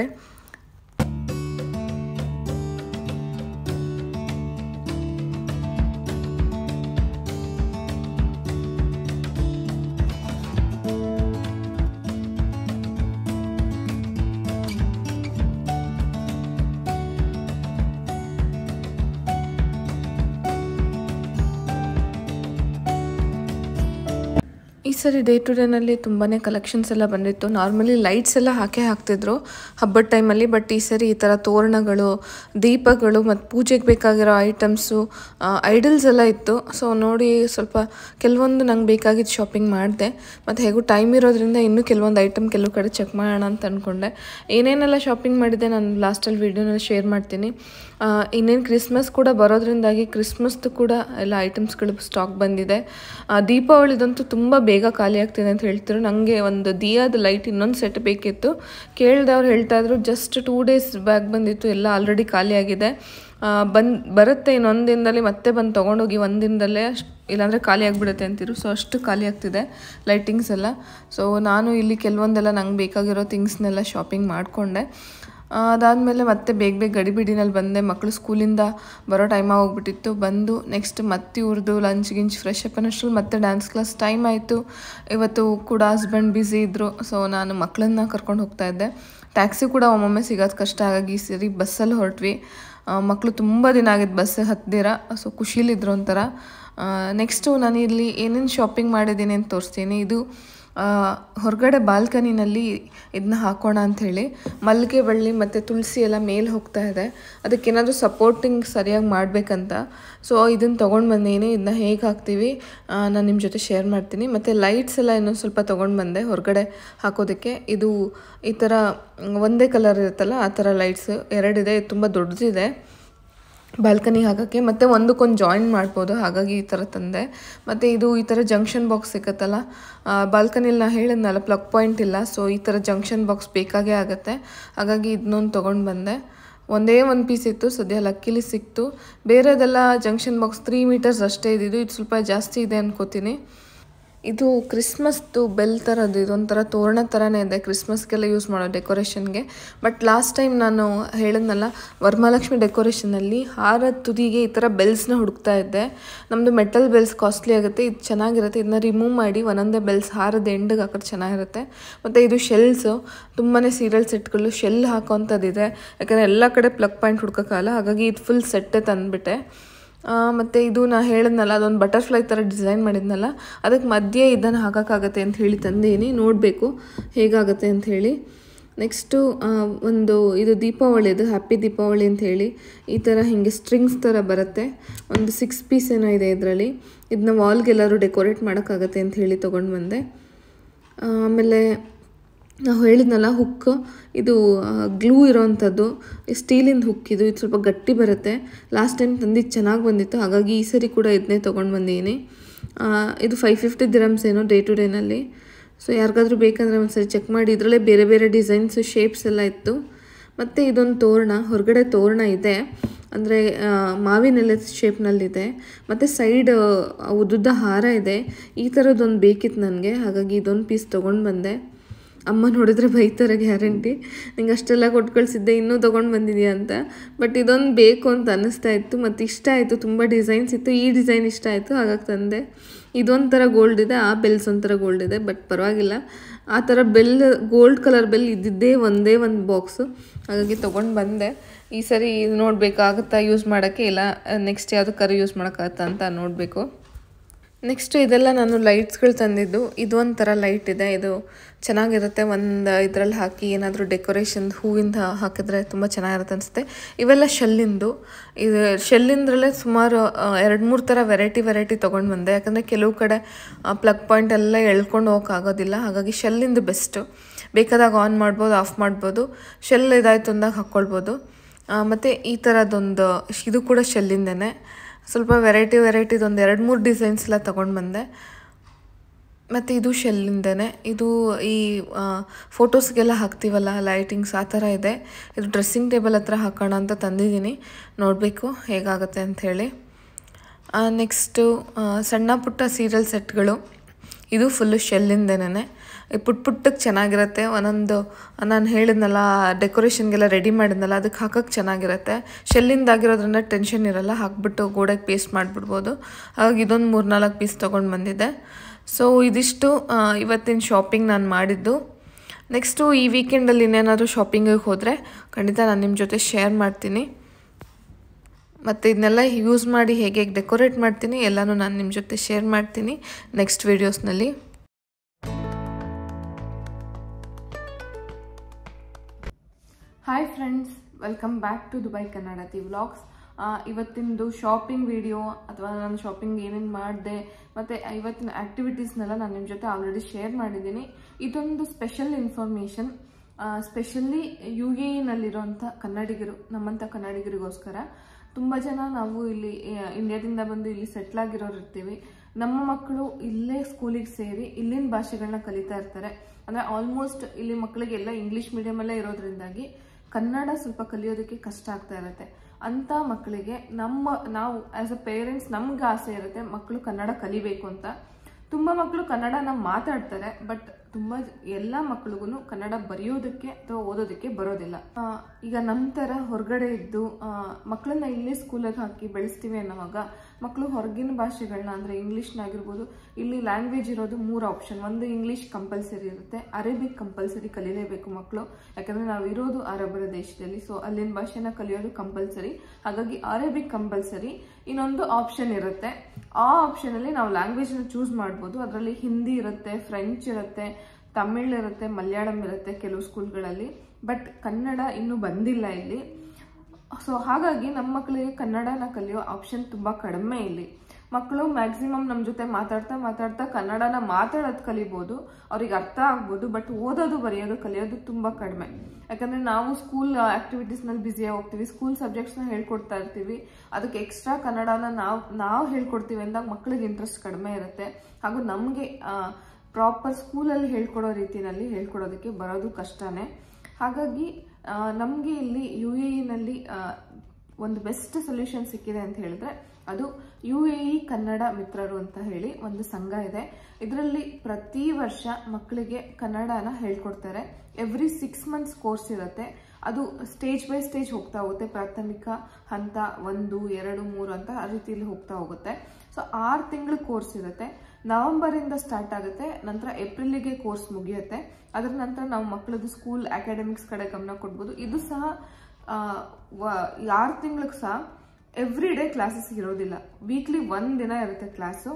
ಈ ಸರಿ ಡೇ ಟು ಡೇನಲ್ಲಿ ತುಂಬಾ ಕಲೆಕ್ಷನ್ಸ್ ಎಲ್ಲ ಬಂದಿತ್ತು ನಾರ್ಮಲಿ ಲೈಟ್ಸ್ ಎಲ್ಲ ಹಾಕೇ ಹಾಕ್ತಿದ್ರು ಹಬ್ಬದ ಟೈಮಲ್ಲಿ ಬಟ್ ಈ ಸರಿ ಈ ಥರ ತೋರಣಗಳು ದೀಪಗಳು ಮತ್ತು ಪೂಜೆಗೆ ಬೇಕಾಗಿರೋ ಐಟಮ್ಸು ಐಡಲ್ಸ್ ಎಲ್ಲ ಇತ್ತು ಸೊ ನೋಡಿ ಸ್ವಲ್ಪ ಕೆಲವೊಂದು ನಂಗೆ ಬೇಕಾಗಿದ್ದು ಶಾಪಿಂಗ್ ಮಾಡಿದೆ ಮತ್ತು ಹೇಗೂ ಟೈಮ್ ಇರೋದ್ರಿಂದ ಇನ್ನೂ ಕೆಲವೊಂದು ಐಟಮ್ ಕೆಲವು ಕಡೆ ಚೆಕ್ ಮಾಡೋಣ ಅಂತ ಅಂದ್ಕೊಂಡೆ ಏನೇನೆಲ್ಲ ಶಾಪಿಂಗ್ ಮಾಡಿದೆ ನಾನು ಲಾಸ್ಟಲ್ಲಿ ವೀಡಿಯೋನಲ್ಲಿ ಶೇರ್ ಮಾಡ್ತೀನಿ ಇನ್ನೇನು ಕ್ರಿಸ್ಮಸ್ ಕೂಡ ಬರೋದ್ರಿಂದಾಗಿ ಕ್ರಿಸ್ಮಸ್ದು ಕೂಡ ಎಲ್ಲ ಐಟಮ್ಸ್ಗಳು ಸ್ಟಾಕ್ ಬಂದಿದೆ ದೀಪಾವಳಿದಂತೂ ತುಂಬ ಬೇಗ ಖಾಲಿ ಆಗ್ತಿದೆ ಅಂತ ಹೇಳ್ತಿದ್ರು ನನಗೆ ಒಂದು ದಿಯಾದ ಲೈಟ್ ಇನ್ನೊಂದು ಸೆಟ್ ಬೇಕಿತ್ತು ಕೇಳಿದವ್ರು ಹೇಳ್ತಾ ಇದ್ರು ಜಸ್ಟ್ ಟೂ ಡೇಸ್ ಬ್ಯಾಗ್ ಬಂದಿತ್ತು ಎಲ್ಲ ಆಲ್ರೆಡಿ ಖಾಲಿ ಆಗಿದೆ ಬಂದು ಬರುತ್ತೆ ಇನ್ನೊಂದು ದಿನದಲ್ಲಿ ಮತ್ತೆ ಬಂದು ತೊಗೊಂಡೋಗಿ ಒಂದು ದಿನದಲ್ಲೇ ಅಷ್ಟು ಇಲ್ಲಾಂದರೆ ಖಾಲಿ ಆಗಿಬಿಡುತ್ತೆ ಅಂತಿರು ಸೊ ಅಷ್ಟು ಖಾಲಿ ಆಗ್ತಿದೆ ಲೈಟಿಂಗ್ಸ್ ಎಲ್ಲ ಸೊ ನಾನು ಇಲ್ಲಿ ಕೆಲವೊಂದೆಲ್ಲ ನಂಗೆ ಬೇಕಾಗಿರೋ ಥಿಂಗ್ಸ್ನೆಲ್ಲ ಶಾಪಿಂಗ್ ಮಾಡಿಕೊಂಡೆ ಅದಾದಮೇಲೆ ಮತ್ತೆ ಬೇಗ ಬೇಗ ಗಡಿಬಿಡಿನಲ್ಲಿ ಬಂದೆ ಮಕ್ಕಳು ಸ್ಕೂಲಿಂದ ಬರೋ ಟೈಮ್ ಆಗೋಗ್ಬಿಟ್ಟಿತ್ತು ಬಂದು ನೆಕ್ಸ್ಟ್ ಮತ್ತೆ ಇವ್ರದ್ದು ಲಂಚ್ ಗಿಂಚ್ ಫ್ರೆಶ್ ಅಪ್ ಅನ್ನೋಷ್ಟ್ರಲ್ಲಿ ಮತ್ತೆ ಡ್ಯಾನ್ಸ್ ಕ್ಲಾಸ್ ಟೈಮ್ ಆಯಿತು ಇವತ್ತು ಕೂಡ ಹಸ್ಬೆಂಡ್ ಬ್ಯುಸಿ ಇದ್ದರು ಸೊ ನಾನು ಮಕ್ಕಳನ್ನ ಕರ್ಕೊಂಡು ಹೋಗ್ತಾ ಇದ್ದೆ ಟ್ಯಾಕ್ಸಿ ಕೂಡ ಒಮ್ಮೊಮ್ಮೆ ಸಿಗೋದು ಕಷ್ಟ ಹಾಗಾಗಿ ಈ ಸರಿ ಬಸ್ಸಲ್ಲಿ ಹೊರಟ್ವಿ ಮಕ್ಕಳು ತುಂಬ ದಿನ ಆಗಿದ್ದು ಬಸ್ ಹತ್ತಿರ ಸೊ ಖುಷಿಲಿದ್ರು ಒಂಥರ ನೆಕ್ಸ್ಟು ನಾನು ಇಲ್ಲಿ ಏನೇನು ಶಾಪಿಂಗ್ ಮಾಡಿದ್ದೀನಿ ಅಂತ ತೋರಿಸ್ತೀನಿ ಇದು ಹೊರಗಡೆ ಬಾಲ್ಕನಿನಲ್ಲಿ ಇದನ್ನ ಹಾಕೋಣ ಅಂಥೇಳಿ ಮಲ್ಲಿಗೆ ಬಳ್ಳಿ ಮತ್ತು ತುಳಸಿ ಎಲ್ಲ ಮೇಲೆ ಹೋಗ್ತಾ ಇದೆ ಅದಕ್ಕೇನಾದರೂ ಸಪೋರ್ಟಿಂಗ್ ಸರಿಯಾಗಿ ಮಾಡಬೇಕಂತ ಸೊ ಇದನ್ನು ತೊಗೊಂಡು ಬಂದೀನಿ ಇದನ್ನ ಹೇಗೆ ಹಾಕ್ತೀವಿ ನಾನು ನಿಮ್ಮ ಜೊತೆ ಶೇರ್ ಮಾಡ್ತೀನಿ ಮತ್ತು ಲೈಟ್ಸ್ ಎಲ್ಲ ಇನ್ನೊಂದು ಸ್ವಲ್ಪ ತೊಗೊಂಡು ಬಂದೆ ಹೊರಗಡೆ ಹಾಕೋದಕ್ಕೆ ಇದು ಈ ಥರ ಒಂದೇ ಕಲರ್ ಇರುತ್ತಲ್ಲ ಆ ಥರ ಲೈಟ್ಸ್ ಎರಡಿದೆ ತುಂಬ ದೊಡ್ಡದಿದೆ ಬಾಲ್ಕನಿ ಹಾಕೋಕ್ಕೆ ಮತ್ತು ಒಂದಕ್ಕೊಂದು ಜಾಯಿನ್ ಮಾಡ್ಬೋದು ಹಾಗಾಗಿ ಈ ಥರ ತಂದೆ ಮತ್ತು ಇದು ಈ ಥರ ಜಂಕ್ಷನ್ ಬಾಕ್ಸ್ ಸಿಕ್ಕತ್ತಲ್ಲ ಬಾಲ್ಕನಿಲಿ ನಾ ಹೇಳಿದ್ನಲ್ಲ ಪ್ಲಗ್ ಪಾಯಿಂಟ್ ಇಲ್ಲ ಸೊ ಈ ಥರ ಜಂಕ್ಷನ್ ಬಾಕ್ಸ್ ಬೇಕಾಗೇ ಆಗುತ್ತೆ ಹಾಗಾಗಿ ಇದನ್ನೊಂದು ತೊಗೊಂಡು ಬಂದೆ ಒಂದೇ ಒಂದು ಪೀಸ್ ಇತ್ತು ಸದ್ಯ ಲಕ್ಕಿಲಿ ಸಿಕ್ತು ಬೇರೆದೆಲ್ಲ ಜಂಕ್ಷನ್ ಬಾಕ್ಸ್ ತ್ರೀ ಮೀಟರ್ಸ್ ಅಷ್ಟೇ ಇದ್ದಿದ್ದು ಇದು ಸ್ವಲ್ಪ ಜಾಸ್ತಿ ಇದೆ ಅನ್ಕೋತೀನಿ ಇದು ಕ್ರಿಸ್ಮಸ್ದು ಬೆಲ್ ಥರದ್ದು ಇದೊಂಥರ ತೋರಣ ಥರನೇ ಇದೆ ಕ್ರಿಸ್ಮಸ್ಗೆಲ್ಲ ಯೂಸ್ ಮಾಡೋ ಡೆಕೋರೇಷನ್ಗೆ ಬಟ್ ಲಾಸ್ಟ್ ಟೈಮ್ ನಾನು ಹೇಳಿದ್ನಲ್ಲ ವರಮಹಾಲಕ್ಷ್ಮಿ ಡೆಕೋರೇಷನಲ್ಲಿ ಹಾರದ ತುದಿಗೆ ಈ ಥರ ಬೆಲ್ಸ್ನ ಹುಡುಕ್ತಾ ಇದ್ದೆ ನಮ್ಮದು ಮೆಟಲ್ ಬೆಲ್ಸ್ ಕಾಸ್ಟ್ಲಿ ಆಗುತ್ತೆ ಇದು ಚೆನ್ನಾಗಿರುತ್ತೆ ಇದನ್ನ ರಿಮೂವ್ ಮಾಡಿ ಒಂದೊಂದೇ ಬೆಲ್ಸ್ ಹಾರದ ಎಂಡಿಗೆ ಹಾಕೋದು ಚೆನ್ನಾಗಿರುತ್ತೆ ಮತ್ತು ಇದು ಶೆಲ್ಸು ತುಂಬಾ ಸೀರಿಯಲ್ ಸೆಟ್ಗಳು ಶೆಲ್ ಹಾಕೋವಂಥದ್ದಿದೆ ಯಾಕಂದರೆ ಎಲ್ಲ ಕಡೆ ಪ್ಲಗ್ ಪಾಯಿಂಟ್ ಹುಡ್ಕೋಕ್ಕಲ್ಲ ಹಾಗಾಗಿ ಇದು ಫುಲ್ ಸೆಟ್ಟೇ ತಂದುಬಿಟ್ಟೆ ಮತ್ತು ಇದು ನಾ ಹೇಳಿದ್ನಲ್ಲ ಅದೊಂದು ಬಟರ್ಫ್ಲೈ ಥರ ಡಿಸೈನ್ ಮಾಡಿದ್ನಲ್ಲ ಅದಕ್ಕೆ ಮಧ್ಯೆ ಇದನ್ನು ಹಾಕೋಕ್ಕಾಗತ್ತೆ ಅಂತ ಹೇಳಿ ತಂದೀನಿ ನೋಡಬೇಕು ಹೇಗಾಗುತ್ತೆ ಅಂತ ಹೇಳಿ ನೆಕ್ಸ್ಟು ಒಂದು ಇದು ದೀಪಾವಳಿದು ಹ್ಯಾಪಿ ದೀಪಾವಳಿ ಅಂತ ಹೇಳಿ ಈ ಥರ ಹೀಗೆ ಸ್ಟ್ರಿಂಗ್ಸ್ ಥರ ಬರುತ್ತೆ ಒಂದು ಸಿಕ್ಸ್ ಪೀಸ್ ಏನೋ ಇದೆ ಇದರಲ್ಲಿ ಇದನ್ನ ವಾಲ್ಗೆಲ್ಲರೂ ಡೆಕೋರೇಟ್ ಮಾಡೋಕ್ಕಾಗತ್ತೆ ಅಂತ ಹೇಳಿ ತೊಗೊಂಡು ಬಂದೆ ಆಮೇಲೆ ನಾವು ಹೇಳಿದ್ನಲ್ಲ ಹುಕ್ ಇದು ಗ್ಲೂ ಇರೋವಂಥದ್ದು ಸ್ಟೀಲಿಂದ ಹುಕ್ ಇದು ಇದು ಸ್ವಲ್ಪ ಗಟ್ಟಿ ಬರುತ್ತೆ ಲಾಸ್ಟ್ ಟೈಮ್ ತಂದಿದ್ದು ಚೆನ್ನಾಗಿ ಬಂದಿತ್ತು ಹಾಗಾಗಿ ಈ ಸರಿ ಕೂಡ ಇದನ್ನೇ ತೊಗೊಂಡು ಬಂದಿದ್ದೀನಿ ಇದು ಫೈವ್ ಫಿಫ್ಟಿ ದಿರಮ್ಸ್ ಏನೋ ಡೇ ಟು ಡೇನಲ್ಲಿ ಸೊ ಯಾರಿಗಾದ್ರೂ ಬೇಕಂದರೆ ಒಂದು ಸರಿ ಚೆಕ್ ಮಾಡಿ ಇದರಲ್ಲೇ ಬೇರೆ ಬೇರೆ ಡಿಸೈನ್ಸು ಶೇಪ್ಸ್ ಎಲ್ಲ ಇತ್ತು ಮತ್ತು ಇದೊಂದು ತೋರಣ ಹೊರಗಡೆ ತೋರಣ ಇದೆ ಅಂದರೆ ಮಾವಿನೆಲೆ ಶೇಪ್ನಲ್ಲಿದೆ ಮತ್ತು ಸೈಡ್ ಉದ್ದುದ್ದ ಹಾರ ಇದೆ ಈ ಥರದ್ದೊಂದು ಬೇಕಿತ್ತು ನನಗೆ ಹಾಗಾಗಿ ಇದೊಂದು ಪೀಸ್ ತೊಗೊಂಡು ಬಂದೆ ಅಮ್ಮ ನೋಡಿದ್ರೆ ಬೈತಾರೆ ಗ್ಯಾರಂಟಿ ನಿಂಗೆ ಅಷ್ಟೆಲ್ಲ ಕೊಟ್ಟು ಕಳಿಸಿದ್ದೆ ಇನ್ನೂ ತೊಗೊಂಡು ಬಂದಿದ್ಯಾ ಅಂತ ಬಟ್ ಇದೊಂದು ಬೇಕು ಅಂತ ಅನ್ನಿಸ್ತಾ ಇತ್ತು ಮತ್ತು ಇಷ್ಟ ಆಯಿತು ತುಂಬ ಡಿಸೈನ್ಸ್ ಇತ್ತು ಈ ಡಿಸೈನ್ ಇಷ್ಟ ಆಯಿತು ಹಾಗಾಗಿ ತಂದೆ ಇದೊಂಥರ ಗೋಲ್ಡ್ ಇದೆ ಆ ಬೆಲ್ಸ್ ಒಂಥರ ಗೋಲ್ಡ್ ಇದೆ ಬಟ್ ಪರವಾಗಿಲ್ಲ ಆ ಥರ ಬೆಲ್ ಗೋಲ್ಡ್ ಕಲರ್ ಬೆಲ್ ಇದ್ದಿದ್ದೇ ಒಂದೇ ಒಂದು ಬಾಕ್ಸು ಹಾಗಾಗಿ ತೊಗೊಂಡು ಬಂದೆ ಈ ಸರಿ ನೋಡಬೇಕಾಗುತ್ತಾ ಯೂಸ್ ಮಾಡೋಕ್ಕೆ ಇಲ್ಲ ನೆಕ್ಸ್ಟ್ ಯಾವುದಕ್ಕಾರು ಯೂಸ್ ಮಾಡೋಕ್ಕಾಗತ್ತಾ ಅಂತ ನೋಡಬೇಕು ನೆಕ್ಸ್ಟ್ ಇದೆಲ್ಲ ನಾನು ಲೈಟ್ಸ್ಗಳು ತಂದಿದ್ದು ಇದೊಂಥರ ಲೈಟ್ ಇದೆ ಇದು ಚೆನ್ನಾಗಿರುತ್ತೆ ಒಂದು ಇದರಲ್ಲಿ ಹಾಕಿ ಏನಾದರೂ ಡೆಕೋರೇಷನ್ ಹೂವಿಂದ ಹಾಕಿದ್ರೆ ತುಂಬ ಚೆನ್ನಾಗಿರುತ್ತೆ ಅನಿಸುತ್ತೆ ಇವೆಲ್ಲ ಶೆಲ್ಲಿಂದು ಇದು ಶೆಲ್ಲಿಂದ್ರಲ್ಲೇ ಸುಮಾರು ಎರಡು ಮೂರು ಥರ ವೆರೈಟಿ ವೆರೈಟಿ ತೊಗೊಂಡು ಬಂದೆ ಯಾಕಂದರೆ ಕೆಲವು ಕಡೆ ಪ್ಲಗ್ ಪಾಯಿಂಟ್ ಎಲ್ಲ ಎಳ್ಕೊಂಡು ಹೋಗೋಕ್ಕಾಗೋದಿಲ್ಲ ಹಾಗಾಗಿ ಶೆಲ್ಲಿಂದು ಬೆಸ್ಟು ಬೇಕಾದಾಗ ಆನ್ ಮಾಡ್ಬೋದು ಆಫ್ ಮಾಡ್ಬೋದು ಶೆಲ್ ಇದಾಯ್ತು ಅಂದಾಗ ಹಾಕ್ಕೊಳ್ಬೋದು ಮತ್ತು ಈ ಥರದ್ದೊಂದು ಇದು ಕೂಡ ಶೆಲ್ಲಿಂದೇ ಸ್ವಲ್ಪ ವೆರೈಟಿ ವೆರೈಟಿದು ಒಂದು ಎರಡು ಮೂರು ಡಿಸೈನ್ಸ್ ಎಲ್ಲ ತೊಗೊಂಡು ಬಂದೆ ಮತ್ತು ಇದು ಶೆಲ್ಲಿಂದನೇ ಇದು ಈ ಫೋಟೋಸ್ಗೆಲ್ಲ ಹಾಕ್ತೀವಲ್ಲ ಲೈಟಿಂಗ್ಸ್ ಆ ಥರ ಇದೆ ಇದು ಡ್ರೆಸ್ಸಿಂಗ್ ಟೇಬಲ್ ಹತ್ರ ಹಾಕೋಣ ಅಂತ ತಂದಿದ್ದೀನಿ ನೋಡಬೇಕು ಹೇಗಾಗುತ್ತೆ ಅಂಥೇಳಿ ನೆಕ್ಸ್ಟು ಸಣ್ಣ ಪುಟ್ಟ ಸೀರಿಯಲ್ ಸೆಟ್ಗಳು ಇದು ಫುಲ್ಲು ಶೆಲ್ಲಿಂದೇನೆ ಪುಟ್ ಪುಟ್ಟಕ್ಕೆ ಚೆನ್ನಾಗಿರುತ್ತೆ ಒಂದೊಂದು ನಾನು ಹೇಳಿದ್ನಲ್ಲ ಡೆಕೋರೇಷನ್ಗೆಲ್ಲ ರೆಡಿ ಮಾಡಿದ್ನಲ್ಲ ಅದಕ್ಕೆ ಹಾಕೋಕ್ಕೆ ಚೆನ್ನಾಗಿರುತ್ತೆ ಶೆಲ್ಲಿಂದಾಗಿರೋದ್ರಿಂದ ಟೆನ್ಷನ್ ಇರಲ್ಲ ಹಾಕ್ಬಿಟ್ಟು ಗೋಡೆಗೆ ಪೇಸ್ಟ್ ಮಾಡಿಬಿಡ್ಬೋದು ಹಾಗಾಗಿ ಇದೊಂದು ಮೂರು ನಾಲ್ಕು ಪೀಸ್ ತೊಗೊಂಡು ಬಂದಿದ್ದೆ ಸೊ ಇದಿಷ್ಟು ಇವತ್ತಿನ ಶಾಪಿಂಗ್ ನಾನು ಮಾಡಿದ್ದು ನೆಕ್ಸ್ಟು ಈ ವೀಕೆಂಡಲ್ಲಿ ಇನ್ನೇನಾದರೂ ಶಾಪಿಂಗಿಗೆ ಹೋದರೆ ಖಂಡಿತ ನಾನು ನಿಮ್ಮ ಜೊತೆ ಶೇರ್ ಮಾಡ್ತೀನಿ ಮತ್ತು ಇದನ್ನೆಲ್ಲ ಯೂಸ್ ಮಾಡಿ ಹೇಗೆ ಹೇಗೆ ಡೆಕೋರೇಟ್ ಮಾಡ್ತೀನಿ ಎಲ್ಲನೂ ನಾನು ನಿಮ್ಮ ಜೊತೆ ಶೇರ್ ಮಾಡ್ತೀನಿ ನೆಕ್ಸ್ಟ್ ವೀಡಿಯೋಸ್ನಲ್ಲಿ hi friends welcome back to Dubai Kannadati vlogs ಇವತ್ತಿನದು ಶಾಪಿಂಗ್ ವಿಡಿಯೋ ಅಥವಾ ನಾನು ಶಾಪಿಂಗ್ ಏನೇನು ಮಾಡಿದೆ ಮತ್ತು ಇವತ್ತಿನ ಆ್ಯಕ್ಟಿವಿಟೀಸ್ನೆಲ್ಲ ನಾನು ನಿಮ್ಮ ಜೊತೆ ಆಲ್ರೆಡಿ ಶೇರ್ ಮಾಡಿದ್ದೀನಿ ಇದೊಂದು special information specially U A ನಲ್ಲಿರುವಂಥ ಕನ್ನಡಿಗರು ನಮ್ಮಂಥ ಕನ್ನಡಿಗರಿಗೋಸ್ಕರ ತುಂಬ ಜನ ನಾವು ಇಲ್ಲಿ ಇಂಡಿಯಾದಿಂದ ಬಂದು ಇಲ್ಲಿ ಸೆಟ್ಲ್ ಆಗಿರೋರು ಇರ್ತೀವಿ ನಮ್ಮ ಮಕ್ಕಳು ಇಲ್ಲೇ ಸ್ಕೂಲಿಗೆ ಸೇರಿ ಇಲ್ಲಿನ ಭಾಷೆಗಳನ್ನ ಕಲಿತಾ ಇರ್ತಾರೆ ಅಂದರೆ ಆಲ್ಮೋಸ್ಟ್ ಇಲ್ಲಿ ಮಕ್ಕಳಿಗೆಲ್ಲ ಇಂಗ್ಲೀಷ್ ಮೀಡಿಯಮಲ್ಲೇ ಇರೋದ್ರಿಂದಾಗಿ ಕನ್ನಡ ಸ್ವಲ್ಪ ಕಲಿಯೋದಕ್ಕೆ ಕಷ್ಟ ಆಗ್ತಾ ಇರುತ್ತೆ ಅಂಥ ಮಕ್ಕಳಿಗೆ ನಮ್ಮ ನಾವು ಆ್ಯಸ್ ಅ ಪೇರೆಂಟ್ಸ್ ನಮ್ಗೆ ಆಸೆ ಇರುತ್ತೆ ಮಕ್ಕಳು ಕನ್ನಡ ಕಲಿಬೇಕು ಅಂತ ತುಂಬ ಮಕ್ಕಳು ಕನ್ನಡನ ಮಾತಾಡ್ತಾರೆ ಬಟ್ ತುಂಬ ಎಲ್ಲ ಮಕ್ಳಿಗೂ ಕನ್ನಡ ಬರೆಯೋದಕ್ಕೆ ಅಥವಾ ಓದೋದಕ್ಕೆ ಬರೋದಿಲ್ಲ ಈಗ ನಮ್ಮ ಥರ ಹೊರಗಡೆ ಇದ್ದು ಮಕ್ಕಳನ್ನ ಇಲ್ಲೇ ಸ್ಕೂಲಿಗೆ ಹಾಕಿ ಬೆಳೆಸ್ತೀವಿ ಅನ್ನೋವಾಗ ಮಕ್ಕಳು ಹೊರಗಿನ ಭಾಷೆಗಳನ್ನ ಅಂದರೆ ಇಂಗ್ಲೀಷ್ನಾಗಿರ್ಬೋದು ಇಲ್ಲಿ ಲ್ಯಾಂಗ್ವೇಜ್ ಇರೋದು ಮೂರು ಆಪ್ಷನ್ ಒಂದು ಇಂಗ್ಲೀಷ್ ಕಂಪಲ್ಸರಿ ಇರುತ್ತೆ ಅರೇಬಿಕ್ ಕಂಪಲ್ಸರಿ ಕಲಿಲೇಬೇಕು ಮಕ್ಕಳು ಯಾಕಂದರೆ ನಾವು ಇರೋದು ಅರಬ್ಬರ ದೇಶದಲ್ಲಿ ಸೊ ಅಲ್ಲಿನ ಭಾಷೆನ ಕಲಿಯೋದು ಕಂಪಲ್ಸರಿ ಹಾಗಾಗಿ ಅರೇಬಿಕ್ ಕಂಪಲ್ಸರಿ ಇನ್ನೊಂದು ಆಪ್ಷನ್ ಇರುತ್ತೆ ಆ ಆಪ್ಷನಲ್ಲಿ ನಾವು ಲ್ಯಾಂಗ್ವೇಜ್ನ ಚೂಸ್ ಮಾಡ್ಬೋದು ಅದರಲ್ಲಿ ಹಿಂದಿ ಇರುತ್ತೆ ಫ್ರೆಂಚ್ ಇರುತ್ತೆ ತಮಿಳ್ ಇರುತ್ತೆ ಮಲಯಾಳಂ ಇರುತ್ತೆ ಕೆಲವು ಸ್ಕೂಲ್ಗಳಲ್ಲಿ ಬಟ್ ಕನ್ನಡ ಇನ್ನೂ ಬಂದಿಲ್ಲ ಇಲ್ಲಿ ಸೊ ಹಾಗಾಗಿ ನಮ್ಮ ಮಕ್ಕಳಿಗೆ ಕನ್ನಡನ ಕಲಿಯೋ ಆಪ್ಷನ್ ತುಂಬ ಕಡಿಮೆ ಇಲ್ಲಿ ಮಕ್ಕಳು ಮ್ಯಾಕ್ಸಿಮಮ್ ನಮ್ಮ ಜೊತೆ ಮಾತಾಡ್ತಾ ಮಾತಾಡ್ತಾ ಕನ್ನಡನ ಮಾತಾಡೋದು ಕಲಿಬೋದು ಅವ್ರಿಗೆ ಅರ್ಥ ಆಗ್ಬೋದು ಬಟ್ ಓದೋದು ಬರೆಯೋದು ಕಲಿಯೋದು ತುಂಬ ಕಡಿಮೆ ಯಾಕಂದರೆ ನಾವು ಸ್ಕೂಲ್ ಆ್ಯಕ್ಟಿವಿಟೀಸ್ನಲ್ಲಿ ಬ್ಯುಸಿಯಾಗಿ ಹೋಗ್ತೀವಿ ಸ್ಕೂಲ್ ಸಬ್ಜೆಕ್ಟ್ಸ್ನ ಹೇಳ್ಕೊಡ್ತಾ ಇರ್ತೀವಿ ಅದಕ್ಕೆ ಎಕ್ಸ್ಟ್ರಾ ಕನ್ನಡನ ನಾವು ನಾವು ಹೇಳ್ಕೊಡ್ತೀವಿ ಅಂದಾಗ ಮಕ್ಕಳಿಗೆ ಇಂಟ್ರೆಸ್ಟ್ ಕಡಿಮೆ ಇರುತ್ತೆ ಹಾಗೂ ನಮಗೆ ಪ್ರಾಪರ್ ಸ್ಕೂಲಲ್ಲಿ ಹೇಳ್ಕೊಡೋ ರೀತಿಯಲ್ಲಿ ಹೇಳ್ಕೊಡೋದಕ್ಕೆ ಬರೋದು ಕಷ್ಟನೇ ಹಾಗಾಗಿ ನಮಗೆ ಇಲ್ಲಿ ಯು ಎ ಇನಲ್ಲಿ ಒಂದು ಬೆಸ್ಟ್ ಸೊಲ್ಯೂಷನ್ ಸಿಕ್ಕಿದೆ ಅಂತ ಹೇಳಿದ್ರೆ ಅದು ಯು ಎ ಇ ಕನ್ನಡ ಮಿತ್ರರು ಅಂತ ಹೇಳಿ ಒಂದು ಸಂಘ ಇದೆ ಇದರಲ್ಲಿ ಪ್ರತಿ ವರ್ಷ ಮಕ್ಕಳಿಗೆ ಕನ್ನಡನ ಹೇಳ್ಕೊಡ್ತಾರೆ ಎವ್ರಿ ಸಿಕ್ಸ್ ಮಂತ್ಸ್ ಕೋರ್ಸ್ ಇರುತ್ತೆ ಅದು ಸ್ಟೇಜ್ ಬೈ ಸ್ಟೇಜ್ ಹೋಗ್ತಾ ಹೋಗುತ್ತೆ ಪ್ರಾಥಮಿಕ ಹಂತ ಒಂದು ಎರಡು ಮೂರು ಅಂತ ಆ ರೀತಿಯಲ್ಲಿ ಹೋಗ್ತಾ ಹೋಗುತ್ತೆ ಸೊ ಆರು ತಿಂಗಳು ಕೋರ್ಸ್ ಇರುತ್ತೆ ನವೆಂಬರಿಂದ ಸ್ಟಾರ್ಟ್ ಆಗುತ್ತೆ ನಂತರ ಏಪ್ರಿಲಿಗೆ ಕೋರ್ಸ್ ಮುಗಿಯುತ್ತೆ ಅದರ ನಂತರ ನಾವು ಮಕ್ಕಳದ್ದು ಸ್ಕೂಲ್ ಅಕಾಡೆಮಿಕ್ಸ್ ಕಡೆ ಗಮನ ಕೊಡ್ಬೋದು ಇದು ಸಹ ಆರು ತಿಂಗಳಿಗೆ ಸಹ ಎವ್ರಿ ಡೇ ಕ್ಲಾಸಸ್ ಇರೋದಿಲ್ಲ ವೀಕ್ಲಿ ಒಂದು ದಿನ ಇರುತ್ತೆ ಕ್ಲಾಸು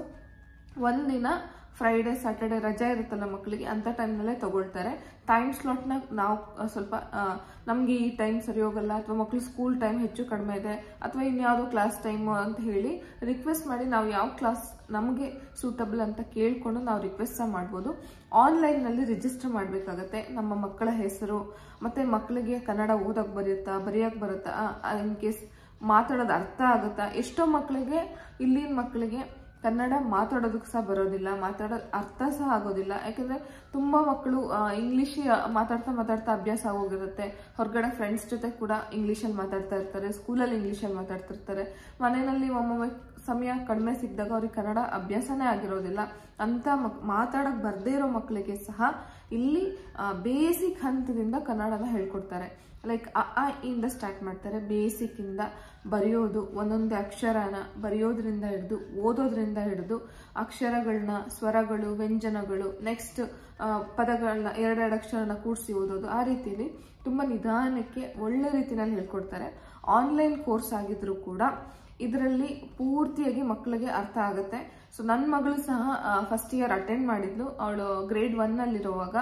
ಒಂದಿನ ಫ್ರೈಡೆ ಸ್ಯಾಟರ್ಡೆ ರಜೆ ಇರುತ್ತಲ್ಲ ಮಕ್ಕಳಿಗೆ ಅಂಥ ಟೈಮ್ನಲ್ಲೇ ತಗೊಳ್ತಾರೆ ಟೈಮ್ ಸ್ಲಾಟ್ನ ನಾವು ಸ್ವಲ್ಪ ನಮಗೆ ಈ ಟೈಮ್ ಸರಿ ಹೋಗಲ್ಲ ಅಥವಾ ಮಕ್ಕಳು ಸ್ಕೂಲ್ ಟೈಮ್ ಹೆಚ್ಚು ಕಡಿಮೆ ಇದೆ ಅಥವಾ ಇನ್ಯಾವುದೋ ಕ್ಲಾಸ್ ಟೈಮ್ ಅಂತ ಹೇಳಿ ರಿಕ್ವೆಸ್ಟ್ ಮಾಡಿ ನಾವು ಯಾವ ಕ್ಲಾಸ್ ನಮಗೆ ಸೂಟಬಲ್ ಅಂತ ಕೇಳ್ಕೊಂಡು ನಾವು ರಿಕ್ವೆಸ್ಟ್ ಸಹ ಮಾಡ್ಬೋದು ಆನ್ಲೈನ್ನಲ್ಲಿ ರಿಜಿಸ್ಟರ್ ಮಾಡಬೇಕಾಗತ್ತೆ ನಮ್ಮ ಮಕ್ಕಳ ಹೆಸರು ಮತ್ತು ಮಕ್ಕಳಿಗೆ ಕನ್ನಡ ಓದಕ್ಕೆ ಬರುತ್ತಾ ಬರೆಯೋಕ್ಕೆ ಬರುತ್ತಾ ಇನ್ ಕೇಸ್ ಮಾತಾಡೋದು ಅರ್ಥ ಆಗುತ್ತಾ ಎಷ್ಟೋ ಮಕ್ಕಳಿಗೆ ಇಲ್ಲಿನ ಮಕ್ಕಳಿಗೆ ಕನ್ನಡ ಮಾತಾಡೋದಕ್ಕೆ ಸಹ ಬರೋದಿಲ್ಲ ಮಾತಾಡೋದು ಅರ್ಥ ಸಹ ಆಗೋದಿಲ್ಲ ಯಾಕಂದ್ರೆ ತುಂಬಾ ಮಕ್ಕಳು ಇಂಗ್ಲಿಷ್ ಮಾತಾಡ್ತಾ ಮಾತಾಡ್ತಾ ಅಭ್ಯಾಸ ಆಗೋಗಿರುತ್ತೆ ಹೊರಗಡೆ ಫ್ರೆಂಡ್ಸ್ ಜೊತೆ ಕೂಡ ಇಂಗ್ಲೀಷಲ್ಲಿ ಮಾತಾಡ್ತಾ ಇರ್ತಾರೆ ಸ್ಕೂಲಲ್ಲಿ ಇಂಗ್ಲೀಷಲ್ಲಿ ಮಾತಾಡ್ತಿರ್ತಾರೆ ಮನೆಯಲ್ಲಿ ಒಮ್ಮೊಮ್ಮೆ ಸಮಯ ಕಡಿಮೆ ಸಿಕ್ಕಿದಾಗ ಅವ್ರಿಗೆ ಕನ್ನಡ ಅಭ್ಯಾಸನೇ ಆಗಿರೋದಿಲ್ಲ ಅಂತ ಮಕ್ ಮಾತಾಡಕ್ ಬರ್ದೇ ಇರೋ ಮಕ್ಕಳಿಗೆ ಸಹ ಇಲ್ಲಿ ಬೇಸಿಕ್ ಹಂತದಿಂದ ಕನ್ನಡನ ಹೇಳ್ಕೊಡ್ತಾರೆ ಲೈಕ್ ಅ ಆ ಇಂದ ಸ್ಟಾರ್ಟ್ ಮಾಡ್ತಾರೆ ಬೇಸಿಕ್ ಇಂದ ಬರೆಯೋದು ಒಂದೊಂದೇ ಅಕ್ಷರನ ಬರೆಯೋದ್ರಿಂದ ಹಿಡಿದು ಓದೋದ್ರಿಂದ ಹಿಡಿದು ಅಕ್ಷರಗಳನ್ನ ಸ್ವರಗಳು ವ್ಯಂಜನಗಳು ನೆಕ್ಸ್ಟ್ ಪದಗಳನ್ನ ಎರಡೆರಡು ಅಕ್ಷರನ ಕೂಡಿಸಿ ಓದೋದು ಆ ರೀತಿಯಲ್ಲಿ ತುಂಬಾ ನಿಧಾನಕ್ಕೆ ಒಳ್ಳೆ ರೀತಿನಲ್ಲಿ ಹೇಳ್ಕೊಡ್ತಾರೆ ಆನ್ಲೈನ್ ಕೋರ್ಸ್ ಆಗಿದ್ರು ಕೂಡ ಇದರಲ್ಲಿ ಪೂರ್ತಿಯಾಗಿ ಮಕ್ಕಳಿಗೆ ಅರ್ಥ ಆಗುತ್ತೆ ಸೊ ನನ್ನ ಮಗಳು ಸಹ ಫಸ್ಟ್ ಇಯರ್ ಅಟೆಂಡ್ ಮಾಡಿದ್ಲು ಅವಳು ಗ್ರೇಡ್ ಒನ್ ಅಲ್ಲಿರುವಾಗ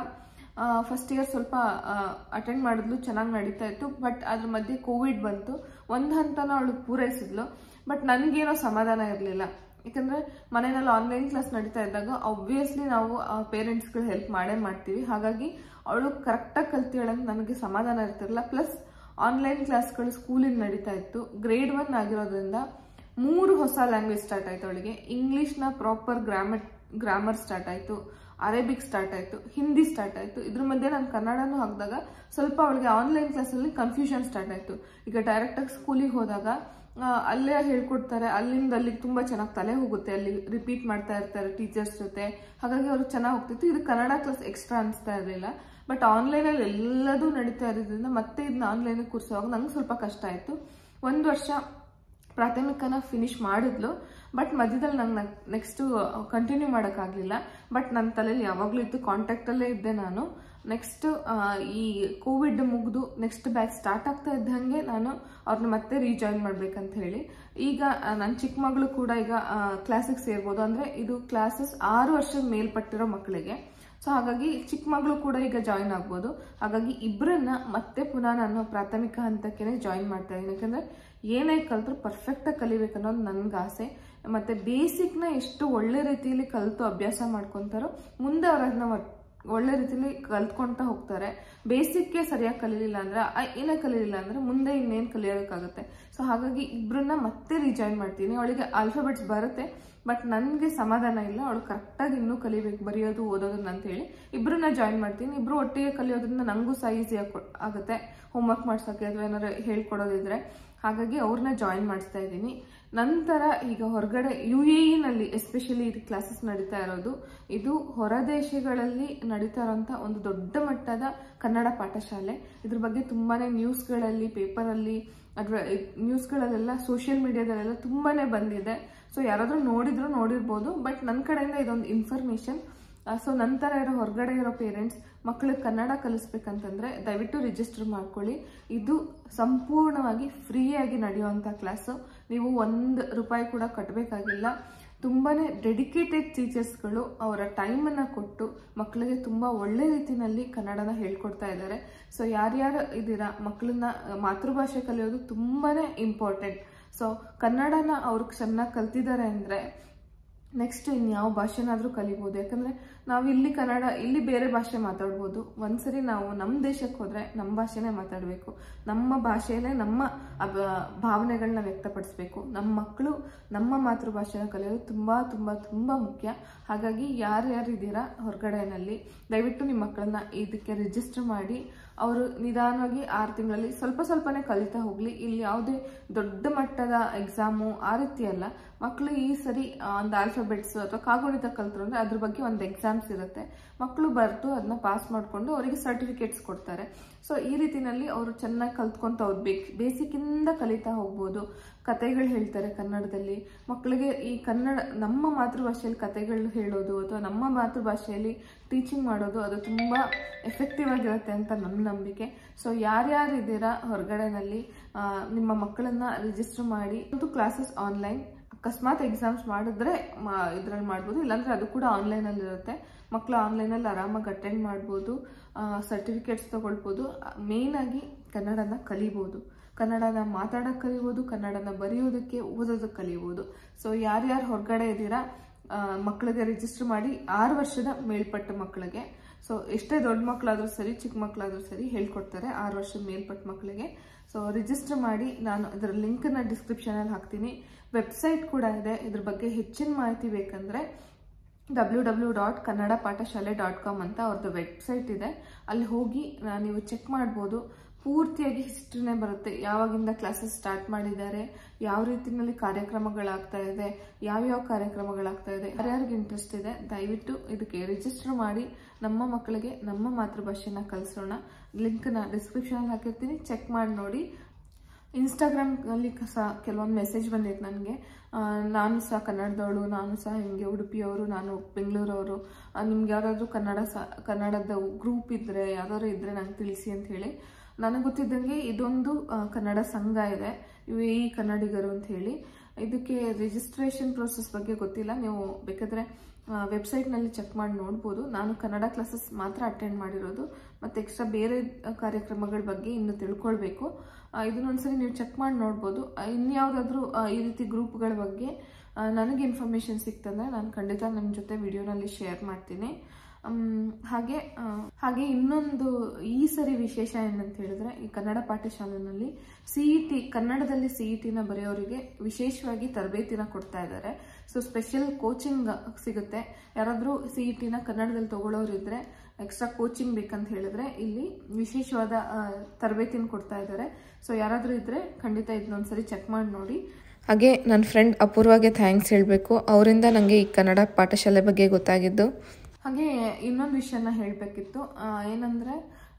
ಫಸ್ಟ್ ಇಯರ್ ಸ್ವಲ್ಪ ಅಟೆಂಡ್ ಮಾಡಿದ್ಲು ಚೆನ್ನಾಗಿ ನಡೀತಾ ಇತ್ತು ಬಟ್ ಅದ್ರ ಮಧ್ಯೆ ಕೋವಿಡ್ ಬಂತು ಒಂದು ಹಂತನ ಅವಳು ಪೂರೈಸಿದ್ಲು ಬಟ್ ನನಗೇನೋ ಸಮಾಧಾನ ಇರಲಿಲ್ಲ ಯಾಕಂದ್ರೆ ಮನೆಯಲ್ಲಿ ಆನ್ಲೈನ್ ಕ್ಲಾಸ್ ನಡೀತಾ ಇದ್ದಾಗ ಆಬ್ವಿಯಸ್ಲಿ ನಾವು ಪೇರೆಂಟ್ಸ್ಗಳು ಹೆಲ್ಪ್ ಮಾಡೇ ಮಾಡ್ತೀವಿ ಹಾಗಾಗಿ ಅವಳು ಕರೆಕ್ಟಾಗಿ ಕಲ್ತಿದ್ದಾಳೆ ಅಂತ ನನಗೆ ಸಮಾಧಾನ ಇರ್ತಿರಲಿಲ್ಲ ಪ್ಲಸ್ ಆನ್ಲೈನ್ ಕ್ಲಾಸ್ಗಳು ಸ್ಕೂಲಿಂದ ನಡೀತಾ ಇತ್ತು ಗ್ರೇಡ್ ಒನ್ ಆಗಿರೋದ್ರಿಂದ ಮೂರು ಹೊಸ ಲ್ಯಾಂಗ್ವೇಜ್ ಸ್ಟಾರ್ಟ್ ಆಯ್ತು ಅವಳಿಗೆ ಇಂಗ್ಲಿಷ್ನ ಪ್ರಾಪರ್ ಗ್ರಾಮರ್ ಗ್ರಾಮರ್ ಸ್ಟಾರ್ಟ್ ಆಯ್ತು ಅರೇಬಿಕ್ ಸ್ಟಾರ್ಟ್ ಆಯ್ತು ಹಿಂದಿ ಸ್ಟಾರ್ಟ್ ಆಯ್ತು ಇದ್ರ ಮಧ್ಯೆ ನಾನು ಕನ್ನಡನೂ ಹಾಕಿದಾಗ ಸ್ವಲ್ಪ ಅವಳಿಗೆ ಆನ್ಲೈನ್ ಕ್ಲಾಸಲ್ಲಿ ಕನ್ಫ್ಯೂಷನ್ ಸ್ಟಾರ್ಟ್ ಆಯ್ತು ಈಗ ಡೈರೆಕ್ಟಾಗಿ ಸ್ಕೂಲಿಗೆ ಹೋದಾಗ ಅಲ್ಲೇ ಹೇಳ್ಕೊಡ್ತಾರೆ ಅಲ್ಲಿಂದ ಅಲ್ಲಿಗೆ ತುಂಬಾ ಚೆನ್ನಾಗಿ ತಲೆ ಹೋಗುತ್ತೆ ಅಲ್ಲಿ ರಿಪೀಟ್ ಮಾಡ್ತಾ ಇರ್ತಾರೆ ಟೀಚರ್ಸ್ ಜೊತೆ ಹಾಗಾಗಿ ಅವ್ರಿಗೆ ಚೆನ್ನಾಗಿ ಹೋಗ್ತಿತ್ತು ಇದು ಕನ್ನಡ ಕ್ಲಾಸ್ ಎಕ್ಸ್ಟ್ರಾ ಅನಿಸ್ತಾ ಇರಲಿಲ್ಲ ಬಟ್ ಆನ್ಲೈನಲ್ಲಿ ಎಲ್ಲದೂ ನಡೀತಾ ಇರೋದ್ರಿಂದ ಮತ್ತೆ ಇದನ್ನ ಆನ್ಲೈನ್ ಕೂರಿಸುವಾಗ ನಂಗೆ ಸ್ವಲ್ಪ ಕಷ್ಟ ಆಯಿತು ಒಂದು ವರ್ಷ ಪ್ರಾಥಮಿಕನ ಫಿನಿಶ್ ಮಾಡಿದ್ಲು ಬಟ್ ಮಧ್ಯದಲ್ಲಿ ನಂಗೆ ನೆಕ್ಸ್ಟ್ ಕಂಟಿನ್ಯೂ ಮಾಡೋಕ್ಕಾಗಲಿಲ್ಲ ಬಟ್ ನನ್ನ ತಲೆಯಲ್ಲಿ ಯಾವಾಗಲೂ ಇತ್ತು ಕಾಂಟ್ಯಾಕ್ಟಲ್ಲೇ ಇದ್ದೆ ನಾನು ನೆಕ್ಸ್ಟ್ ಈ ಕೋವಿಡ್ ಮುಗಿದು ನೆಕ್ಸ್ಟ್ ಬ್ಯಾಚ್ ಸ್ಟಾರ್ಟ್ ಆಗ್ತಾ ಇದ್ದಂಗೆ ನಾನು ಅವ್ರನ್ನ ಮತ್ತೆ ರೀಜಾಯಿನ್ ಮಾಡ್ಬೇಕಂತ ಹೇಳಿ ಈಗ ನನ್ನ ಚಿಕ್ಕ ಮಗಳು ಕೂಡ ಈಗ ಕ್ಲಾಸಿಗೆ ಸೇರ್ಬೋದು ಅಂದರೆ ಇದು ಕ್ಲಾಸಸ್ ಆರು ವರ್ಷದ ಮೇಲ್ಪಟ್ಟಿರೋ ಮಕ್ಕಳಿಗೆ ಸೊ ಹಾಗಾಗಿ ಚಿಕ್ಕ ಮಗಳು ಕೂಡ ಈಗ ಜಾಯಿನ್ ಆಗ್ಬೋದು ಹಾಗಾಗಿ ಇಬ್ಬರನ್ನ ಮತ್ತೆ ಪುನಃ ನಾನು ಪ್ರಾಥಮಿಕ ಹಂತಕ್ಕೆ ಜಾಯಿನ್ ಮಾಡ್ತಾ ಇದ್ದೀನಿ ಯಾಕಂದ್ರೆ ಏನೇ ಕಲ್ತ್ರು ಪರ್ಫೆಕ್ಟಾಗಿ ಕಲಿಬೇಕನ್ನೋದು ನನ್ಗೆ ಆಸೆ ಮತ್ತೆ ಬೇಸಿಕ್ನ ಎಷ್ಟು ಒಳ್ಳೆ ರೀತಿಯಲ್ಲಿ ಕಲಿತು ಅಭ್ಯಾಸ ಮಾಡ್ಕೊತಾರೋ ಮುಂದೆ ಅವ್ರ ಅದನ್ನ ಒಳ್ಳೆ ರೀತಿಯಲ್ಲಿ ಕಲ್ತ್ಕೊಂತ ಹೋಗ್ತಾರೆ ಬೇಸಿಕ್ಗೆ ಸರಿಯಾಗಿ ಕಲೀಲಿಲ್ಲ ಅಂದ್ರೆ ಏನೇ ಕಲೀಲಿಲ್ಲ ಅಂದ್ರೆ ಮುಂದೆ ಇನ್ನೇನು ಕಲಿಯೋದಕ್ಕಾಗುತ್ತೆ ಸೊ ಹಾಗಾಗಿ ಇಬ್ಬರನ್ನ ಮತ್ತೆ ರಿಜಾಯಿನ್ ಮಾಡ್ತೀನಿ ಅವಳಿಗೆ ಆಲ್ಫಾಬೆಟ್ಸ್ ಬರುತ್ತೆ ಬಟ್ ನನಗೆ ಸಮಾಧಾನ ಇಲ್ಲ ಅವಳು ಕರೆಕ್ಟಾಗಿ ಇನ್ನೂ ಕಲಿಬೇಕು ಬರೆಯೋದು ಓದೋದನ್ನ ಅಂತ ಹೇಳಿ ಇಬ್ಬರನ್ನ ಜಾಯಿನ್ ಮಾಡ್ತೀನಿ ಇಬ್ರು ಒಟ್ಟಿಗೆ ಕಲಿಯೋದ್ರಿಂದ ನನಗೂ ಸಹ ಈಸಿ ಆಗುತ್ತೆ ಹೋಮ್ವರ್ಕ್ ಮಾಡ್ಸೋಕ್ಕೆ ಅಥವಾ ಏನಾರು ಹೇಳ್ಕೊಡೋದಿದ್ರೆ ಹಾಗಾಗಿ ಅವ್ರನ್ನ ಜಾಯಿನ್ ಮಾಡಿಸ್ತಾ ಇದ್ದೀನಿ ನಂತರ ಈಗ ಹೊರಗಡೆ ಯು ಎ ಇನಲ್ಲಿ ಎಸ್ಪೆಷಲಿ ಇದು ಕ್ಲಾಸಸ್ ನಡೀತಾ ಇರೋದು ಇದು ಹೊರ ದೇಶಗಳಲ್ಲಿ ನಡೀತಾ ಇರೋಂಥ ಒಂದು ದೊಡ್ಡ ಮಟ್ಟದ ಕನ್ನಡ ಪಾಠಶಾಲೆ ಇದ್ರ ಬಗ್ಗೆ ತುಂಬಾನೇ ನ್ಯೂಸ್ಗಳಲ್ಲಿ ಪೇಪರಲ್ಲಿ ಅಡ್ವ ನ್ಯೂಸ್ಗಳಲ್ಲೆಲ್ಲ ಸೋಷಿಯಲ್ ಮೀಡಿಯಾದಲ್ಲೆಲ್ಲ ತುಂಬಾನೇ ಬಂದಿದೆ ಸೊ ಯಾರಾದರೂ ನೋಡಿದ್ರು ನೋಡಿರ್ಬೋದು ಬಟ್ ನನ್ನ ಕಡೆಯಿಂದ ಇದೊಂದು ಇನ್ಫಾರ್ಮೇಶನ್ ಸೊ ನಂತರ ಇರೋ ಹೊರಗಡೆ ಇರೋ ಪೇರೆಂಟ್ಸ್ ಮಕ್ಕಳಿಗೆ ಕನ್ನಡ ಕಲಿಸ್ಬೇಕಂತಂದ್ರೆ ದಯವಿಟ್ಟು ರಿಜಿಸ್ಟರ್ ಮಾಡ್ಕೊಳ್ಳಿ ಇದು ಸಂಪೂರ್ಣವಾಗಿ ಫ್ರೀಯಾಗಿ ನಡೆಯುವಂಥ ಕ್ಲಾಸು ನೀವು ಒಂದು ರೂಪಾಯಿ ಕೂಡ ಕಟ್ಟಬೇಕಾಗಿಲ್ಲ ತುಂಬಾನೇ ಡೆಡಿಕೇಟೆಡ್ ಟೀಚರ್ಸ್ಗಳು ಅವರ ಟೈಮನ್ನು ಕೊಟ್ಟು ಮಕ್ಕಳಿಗೆ ತುಂಬ ಒಳ್ಳೆ ರೀತಿಯಲ್ಲಿ ಕನ್ನಡನ ಹೇಳ್ಕೊಡ್ತಾ ಇದ್ದಾರೆ ಸೊ ಯಾರ್ಯಾರು ಇದ್ದೀರಾ ಮಕ್ಕಳನ್ನ ಮಾತೃಭಾಷೆ ಕಲಿಯೋದು ತುಂಬಾನೇ ಇಂಪಾರ್ಟೆಂಟ್ ಸೊ ಕನ್ನಡನ ಅವ್ರು ಚೆನ್ನಾಗಿ ಕಲ್ತಿದ್ದಾರೆ ಅಂದರೆ ನೆಕ್ಸ್ಟ್ ಇನ್ಯಾವ ಭಾಷೆನಾದರೂ ಕಲಿಬೋದು ಯಾಕಂದರೆ ನಾವು ಇಲ್ಲಿ ಕನ್ನಡ ಇಲ್ಲಿ ಬೇರೆ ಭಾಷೆ ಮಾತಾಡ್ಬೋದು ಒಂದ್ಸರಿ ನಾವು ನಮ್ಮ ದೇಶಕ್ಕೆ ಹೋದರೆ ನಮ್ಮ ಭಾಷೆನೇ ಮಾತಾಡಬೇಕು ನಮ್ಮ ಭಾಷೆಯಲ್ಲೇ ನಮ್ಮ ಭಾವನೆಗಳನ್ನ ವ್ಯಕ್ತಪಡಿಸ್ಬೇಕು ನಮ್ಮ ಮಕ್ಕಳು ನಮ್ಮ ಮಾತೃಭಾಷೆನ ಕಲಿಯೋದು ತುಂಬ ತುಂಬ ತುಂಬ ಮುಖ್ಯ ಹಾಗಾಗಿ ಯಾರ್ಯಾರು ಇದ್ದೀರಾ ಹೊರಗಡೆನಲ್ಲಿ ದಯವಿಟ್ಟು ನಿಮ್ಮ ಮಕ್ಕಳನ್ನ ಇದಕ್ಕೆ ರಿಜಿಸ್ಟರ್ ಮಾಡಿ ಅವರು ನಿಧಾನವಾಗಿ ಆರು ತಿಂಗಳಲ್ಲಿ ಸ್ವಲ್ಪ ಸ್ವಲ್ಪನೇ ಕಲಿತಾ ಹೋಗಲಿ ಇಲ್ಲಿ ಯಾವುದೇ ದೊಡ್ಡ ಮಟ್ಟದ ಎಕ್ಸಾಮು ಆ ರೀತಿ ಅಲ್ಲ ಮಕ್ಕಳು ಈ ಸರಿ ಆ, ಒಂದು ಆಲ್ಫಾಬೆಟ್ಸ್ ಅಥವಾ ಕಾಗುಣಿತ ಕಲ್ತರು ಅಂದ್ರೆ ಅದ್ರ ಬಗ್ಗೆ ಒಂದು ಎಕ್ಸಾಮ್ಸ್ ಇರುತ್ತೆ ಮಕ್ಕಳು ಬರೆದು ಅದನ್ನ ಪಾಸ್ ಮಾಡಿಕೊಂಡು ಅವರಿಗೆ ಸರ್ಟಿಫಿಕೇಟ್ಸ್ ಕೊಡ್ತಾರೆ ಸೊ ಈ ರೀತಿನಲ್ಲಿ ಅವರು ಚೆನ್ನಾಗಿ ಕಲ್ತ್ಕೊಂತ ಹೋಗ್ಬೇಕು ಬೇಸಿಕ್ಕಿಂದ ಕಲಿತಾ ಹೋಗ್ಬೋದು ಕತೆಗಳು ಹೇಳ್ತಾರೆ ಕನ್ನಡದಲ್ಲಿ ಮಕ್ಕಳಿಗೆ ಈ ಕನ್ನಡ ನಮ್ಮ ಮಾತೃಭಾಷೆಯಲ್ಲಿ ಕತೆಗಳು ಹೇಳೋದು ಅಥವಾ ನಮ್ಮ ಮಾತೃಭಾಷೆಯಲ್ಲಿ ಟೀಚಿಂಗ್ ಮಾಡೋದು ಅದು ತುಂಬ ಎಫೆಕ್ಟಿವ್ ಆಗಿರುತ್ತೆ ಅಂತ ನನ್ನ ನಂಬಿಕೆ ಸೊ ಯಾರ್ಯಾರು ಇದ್ದೀರಾ ಹೊರಗಡೆನಲ್ಲಿ ಆ, ನಿಮ್ಮ ಮಕ್ಕಳನ್ನ ರಿಜಿಸ್ಟರ್ ಮಾಡಿ ಒಂದು ಕ್ಲಾಸಸ್ ಆನ್ಲೈನ್ ಅಕಸ್ಮಾತ್ ಎಕ್ಸಾಮ್ಸ್ ಮಾಡಿದ್ರೆ ಇದ್ರಲ್ಲಿ ಮಾಡ್ಬೋದು ಇಲ್ಲಾಂದ್ರೆ ಅದು ಕೂಡ ಆನ್ಲೈನಲ್ಲಿ ಇರುತ್ತೆ ಮಕ್ಕಳು ಆನ್ಲೈನಲ್ಲಿ ಆರಾಮಾಗಿ ಅಟೆಂಡ್ ಮಾಡ್ಬೋದು ಸರ್ಟಿಫಿಕೇಟ್ಸ್ ತಗೊಳ್ಬೋದು ಮೇನ್ ಆಗಿ ಕನ್ನಡನ ಕಲಿಬೋದು ಕನ್ನಡನ ಮಾತಾಡೋಕೆ ಕಲಿಬೋದು ಕನ್ನಡನ ಬರೆಯೋದಕ್ಕೆ ಓದೋದಕ್ಕೆ ಕಲಿಬೋದು ಸೊ ಯಾರ್ಯಾರು ಹೊರಗಡೆ ಇದ್ದೀರಾ ಆ, ಮಕ್ಕಳಿಗೆ ರಿಜಿಸ್ಟರ್ ಮಾಡಿ ಆರು ವರ್ಷದ ಮೇಲ್ಪಟ್ಟ ಮಕ್ಕಳಿಗೆ ಸೊ ಎಷ್ಟೇ ದೊಡ್ಡ ಮಕ್ಕಳಾದ್ರೂ ಸರಿ ಚಿಕ್ಕ ಮಕ್ಕಳಾದ್ರೂ ಸರಿ ಹೇಳ್ಕೊಡ್ತಾರೆ ಆರು ವರ್ಷದ ಮೇಲ್ಪಟ್ಟ ಮಕ್ಕಳಿಗೆ ಸೊ ರಿಜಿಸ್ಟರ್ ಮಾಡಿ ನಾನು ಇದರ ಲಿಂಕನ್ನ ಡಿಸ್ಕ್ರಿಪ್ಷನಲ್ಲಿ ಹಾಕ್ತೀನಿ ವೆಬ್ಸೈಟ್ ಕೂಡ ಇದೆ ಇದ್ರ ಬಗ್ಗೆ ಹೆಚ್ಚಿನ ಮಾಹಿತಿ ಬೇಕಂದ್ರೆ ಡಬ್ಲ್ಯೂ ಡಬ್ಲ್ಯೂ ಡಾಟ್ ಕನ್ನಡ ಪಾಠಶಾಲೆ ಡಾಟ್ ಕಾಮ್ ಅಂತ ಅವ್ರದ್ದು ವೆಬ್ಸೈಟ್ ಇದೆ ಅಲ್ಲಿ ಹೋಗಿ ಆ, ನೀವು ಚೆಕ್ ಮಾಡ್ಬೋದು ಪೂರ್ತಿಯಾಗಿ ಹಿಸ್ಟ್ರಿನೇ ಬರುತ್ತೆ ಯಾವಾಗಿಂದ ಕ್ಲಾಸಸ್ ಸ್ಟಾರ್ಟ್ ಮಾಡಿದ್ದಾರೆ ಯಾವ ರೀತಿಯಲ್ಲಿ ಕಾರ್ಯಕ್ರಮಗಳಾಗ್ತಾ ಇದೆ ಯಾವ್ಯಾವ ಕಾರ್ಯಕ್ರಮಗಳಾಗ್ತಾ ಇದೆ ಯಾರ್ಯಾರಿಗೆ ಇಂಟ್ರೆಸ್ಟ್ ಇದೆ ದಯವಿಟ್ಟು ಇದಕ್ಕೆ ರಿಜಿಸ್ಟರ್ ಮಾಡಿ ನಮ್ಮ ಮಕ್ಕಳಿಗೆ ನಮ್ಮ ಮಾತೃಭಾಷೆನ ಕಲಿಸೋಣ ಲಿಂಕ್ನ ಡಿಸ್ಕ್ರಿಪ್ಷನಲ್ಲಿ ಹಾಕಿರ್ತೀನಿ ಚೆಕ್ ಮಾಡಿ ನೋಡಿ ಇನ್ಸ್ಟಾಗ್ರಾಮ್ನಲ್ಲಿ ಸಹ ಕೆಲವೊಂದು ಮೆಸೇಜ್ ಬಂದಿತ್ತು ನನಗೆ ನಾನು ಸಹ ಕನ್ನಡದವಳು ನಾನು ಸಹ ಹಿಂಗೆ ಉಡುಪಿಯವರು ನಾನು ಬೆಂಗಳೂರವರು ನಿಮ್ಗೆ ಯಾವ್ದಾದ್ರು ಕನ್ನಡ ಸಹ ಕನ್ನಡದ ಗ್ರೂಪ್ ಇದ್ದರೆ ಯಾವ್ದಾದ್ರು ಇದ್ದರೆ ನಂಗೆ ತಿಳಿಸಿ ಅಂತ ಹೇಳಿ ನನಗೆ ಗೊತ್ತಿದ್ದಂಗೆ ಇದೊಂದು ಆ, ಕನ್ನಡ ಸಂಘ ಇದೆ ಇವು ಈ ಕನ್ನಡಿಗರು ಅಂತ ಹೇಳಿ ಇದಕ್ಕೆ ರಿಜಿಸ್ಟ್ರೇಷನ್ ಪ್ರೋಸೆಸ್ ಬಗ್ಗೆ ಗೊತ್ತಿಲ್ಲ ನೀವು ಬೇಕಾದರೆ ವೆಬ್ಸೈಟ್ನಲ್ಲಿ ಚೆಕ್ ಮಾಡಿ ನೋಡ್ಬೋದು ನಾನು ಕನ್ನಡ ಕ್ಲಾಸಸ್ ಮಾತ್ರ ಅಟೆಂಡ್ ಮಾಡಿರೋದು ಮತ್ತು ಎಕ್ಸ್ಟ್ರಾ ಬೇರೆ ಆ, ಕಾರ್ಯಕ್ರಮಗಳ ಬಗ್ಗೆ ಇನ್ನು ತಿಳ್ಕೊಳ್ಬೇಕು ಆ, ಇದನ್ನೊಂದ್ಸರಿ ನೀವು ಚೆಕ್ ಮಾಡಿ ನೋಡ್ಬೋದು ಆ, ಇನ್ಯಾವುದಾದ್ರೂ ಆ, ಈ ರೀತಿ ಗ್ರೂಪ್ಗಳ ಬಗ್ಗೆ ಆ, ನನಗೆ ಇನ್ಫಾರ್ಮೇಷನ್ ಸಿಕ್ತಂದ್ರೆ ನಾನು ಖಂಡಿತ ನಿಮ್ಮ ಜೊತೆ ವಿಡಿಯೋನಲ್ಲಿ ಶೇರ್ ಮಾಡ್ತೀನಿ ಮ್, ಹಾಗೆ ಆ, ಹಾಗೆ ಇನ್ನೊಂದು ಈ ಸರಿ ವಿಶೇಷ ಏನಂತ ಹೇಳಿದ್ರೆ ಈ ಕನ್ನಡ ಪಾಠಶಾಲೆನಲ್ಲಿ ಸಿಇ ಟಿ ಕನ್ನಡದಲ್ಲಿ ಸಿಇ ಟಿನ ಬರೆಯೋರಿಗೆ ವಿಶೇಷವಾಗಿ ತರಬೇತಿನ ಕೊಡ್ತಾ ಇದ್ದಾರೆ ಸೊ ಸ್ಪೆಷಲ್ ಕೋಚಿಂಗ್ ಸಿಗುತ್ತೆ ಯಾರಾದರೂ ಸಿಇ ಟಿನ ಕನ್ನಡದಲ್ಲಿ ತಗೊಳ್ಳೋರು ಇದ್ರೆ ಎಕ್ಸ್ಟ್ರಾ ಕೋಚಿಂಗ್ ಬೇಕಂತ ಹೇಳಿದ್ರೆ ಇಲ್ಲಿ ವಿಶೇಷವಾದ ಆ, ತರಬೇತಿನ ಕೊಡ್ತಾ ಇದ್ದಾರೆ ಸೊ ಯಾರಾದರೂ ಇದ್ರೆ ಖಂಡಿತ ಇದನ್ನೊಂದ್ಸರಿ ಚೆಕ್ ಮಾಡಿ ನೋಡಿ ಹಾಗೆ ನನ್ನ ಫ್ರೆಂಡ್ ಅಪೂರ್ವಾಗೆ ಥ್ಯಾಂಕ್ಸ್ ಹೇಳಬೇಕು ಅವರಿಂದ ನನಗೆ ಈ ಕನ್ನಡ ಪಾಠಶಾಲೆ ಬಗ್ಗೆ ಗೊತ್ತಾಗಿದ್ದು ಹಾಗೆ ಇನ್ನೊಂದು ವಿಷಯನ ಹೇಳಬೇಕಿತ್ತು ಏನಂದರೆ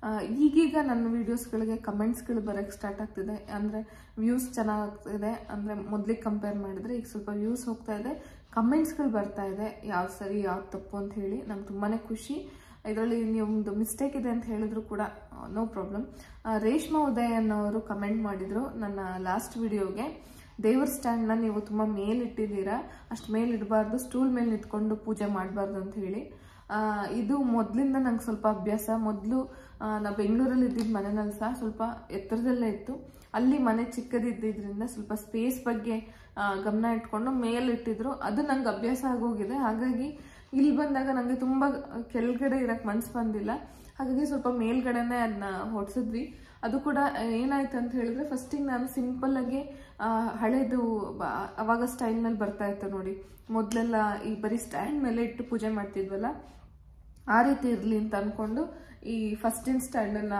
ಈಗೀಗ ನನ್ನ ವೀಡಿಯೋಸ್ಗಳಿಗೆ ಕಮೆಂಟ್ಸ್ಗಳು ಬರೋಕ್ಕೆ ಸ್ಟಾರ್ಟ್ ಆಗ್ತಿದೆ ಅಂದರೆ ವ್ಯೂಸ್ ಚೆನ್ನಾಗ್ತಿದೆ ಅಂದರೆ ಮೊದಲಿಗೆ ಕಂಪೇರ್ ಮಾಡಿದ್ರೆ ಈಗ ಸ್ವಲ್ಪ ವ್ಯೂಸ್ ಹೋಗ್ತಾ ಇದೆ ಕಮೆಂಟ್ಸ್ಗಳು ಬರ್ತಾ ಇದೆ ಯಾವ್ದು ಸರಿ ಯಾವ್ದು ತಪ್ಪು ಅಂತ ಹೇಳಿ ನಂಗೆ ತುಂಬಾ ಖುಷಿ ಇದರಲ್ಲಿ ನಿಮ್ಮದು ಮಿಸ್ಟೇಕ್ ಇದೆ ಅಂತ ಹೇಳಿದ್ರು ಕೂಡ ನೋ ಪ್ರಾಬ್ಲಮ್ ರೇಷ್ಮಾ ಉದಯ್ ಅನ್ನೋರು ಕಮೆಂಟ್ ಮಾಡಿದ್ರು ನನ್ನ ಲಾಸ್ಟ್ ವಿಡಿಯೋಗೆ ದೇವರ ಸ್ಟ್ಯಾಂಡ್ನ ನೀವು ತುಂಬ ಮೇಲಿಟ್ಟಿದ್ದೀರಾ ಅಷ್ಟು ಮೇಲಿಡಬಾರ್ದು ಸ್ಟೂಲ್ ಮೇಲೆ ನಿಂತ್ಕೊಂಡು ಪೂಜೆ ಮಾಡಬಾರ್ದು ಅಂತ ಹೇಳಿ ಆ, ಇದು ಮೊದಲಿಂದ ನಂಗೆ ಸ್ವಲ್ಪ ಅಭ್ಯಾಸ ಮೊದಲು ನಾ ಬೆಂಗಳೂರಲ್ಲಿ ಇದ್ದಿದ್ದ ಮನೆಯಲ್ಲಿ ಸಹ ಸ್ವಲ್ಪ ಎತ್ತರದಲ್ಲೇ ಇತ್ತು ಅಲ್ಲಿ ಮನೆ ಚಿಕ್ಕದಿದ್ದರಿಂದ ಸ್ವಲ್ಪ ಸ್ಪೇಸ್ ಬಗ್ಗೆ ಆ, ಗಮನ ಇಟ್ಕೊಂಡು ಮೇಲಿಟ್ಟಿದ್ರು ಅದು ನಂಗೆ ಅಭ್ಯಾಸ ಆಗೋಗಿದೆ ಹಾಗಾಗಿ ಇಲ್ಲಿ ಬಂದಾಗ ನನಗೆ ತುಂಬ ಕೆಳಗಡೆ ಇರಕ್ಕೆ ಮನ್ಸು ಬಂದಿಲ್ಲ ಹಾಗಾಗಿ ಸ್ವಲ್ಪ ಮೇಲ್ಗಡೆನೆ ಅದನ್ನ ಹೊಡ್ಸಿದ್ವಿ ಅದು ಕೂಡ ಏನಾಯ್ತು ಅಂತ ಹೇಳಿದ್ರೆ ಫಸ್ಟಿಗೆ ನಾನು ಸಿಂಪಲ್ ಆಗಿ ಆ, ಹಳೇದು ಬ- ಅವಾಗ ಸ್ಟೈಲ್ನಲ್ಲಿ ಬರ್ತಾ ಇತ್ತು ನೋಡಿ ಮೊದಲೆಲ್ಲ ಈ ಬರೀ ಸ್ಟ್ಯಾಂಡ್ ಮೇಲೆ ಇಟ್ಟು ಪೂಜೆ ಮಾಡ್ತಿದ್ವಲ್ಲ ಆ ರೀತಿ ಇರಲಿ ಅಂತ ಅನ್ಕೊಂಡು ಈ ಫಸ್ಟಿನ ಸ್ಟ್ಯಾಂಡನ್ನು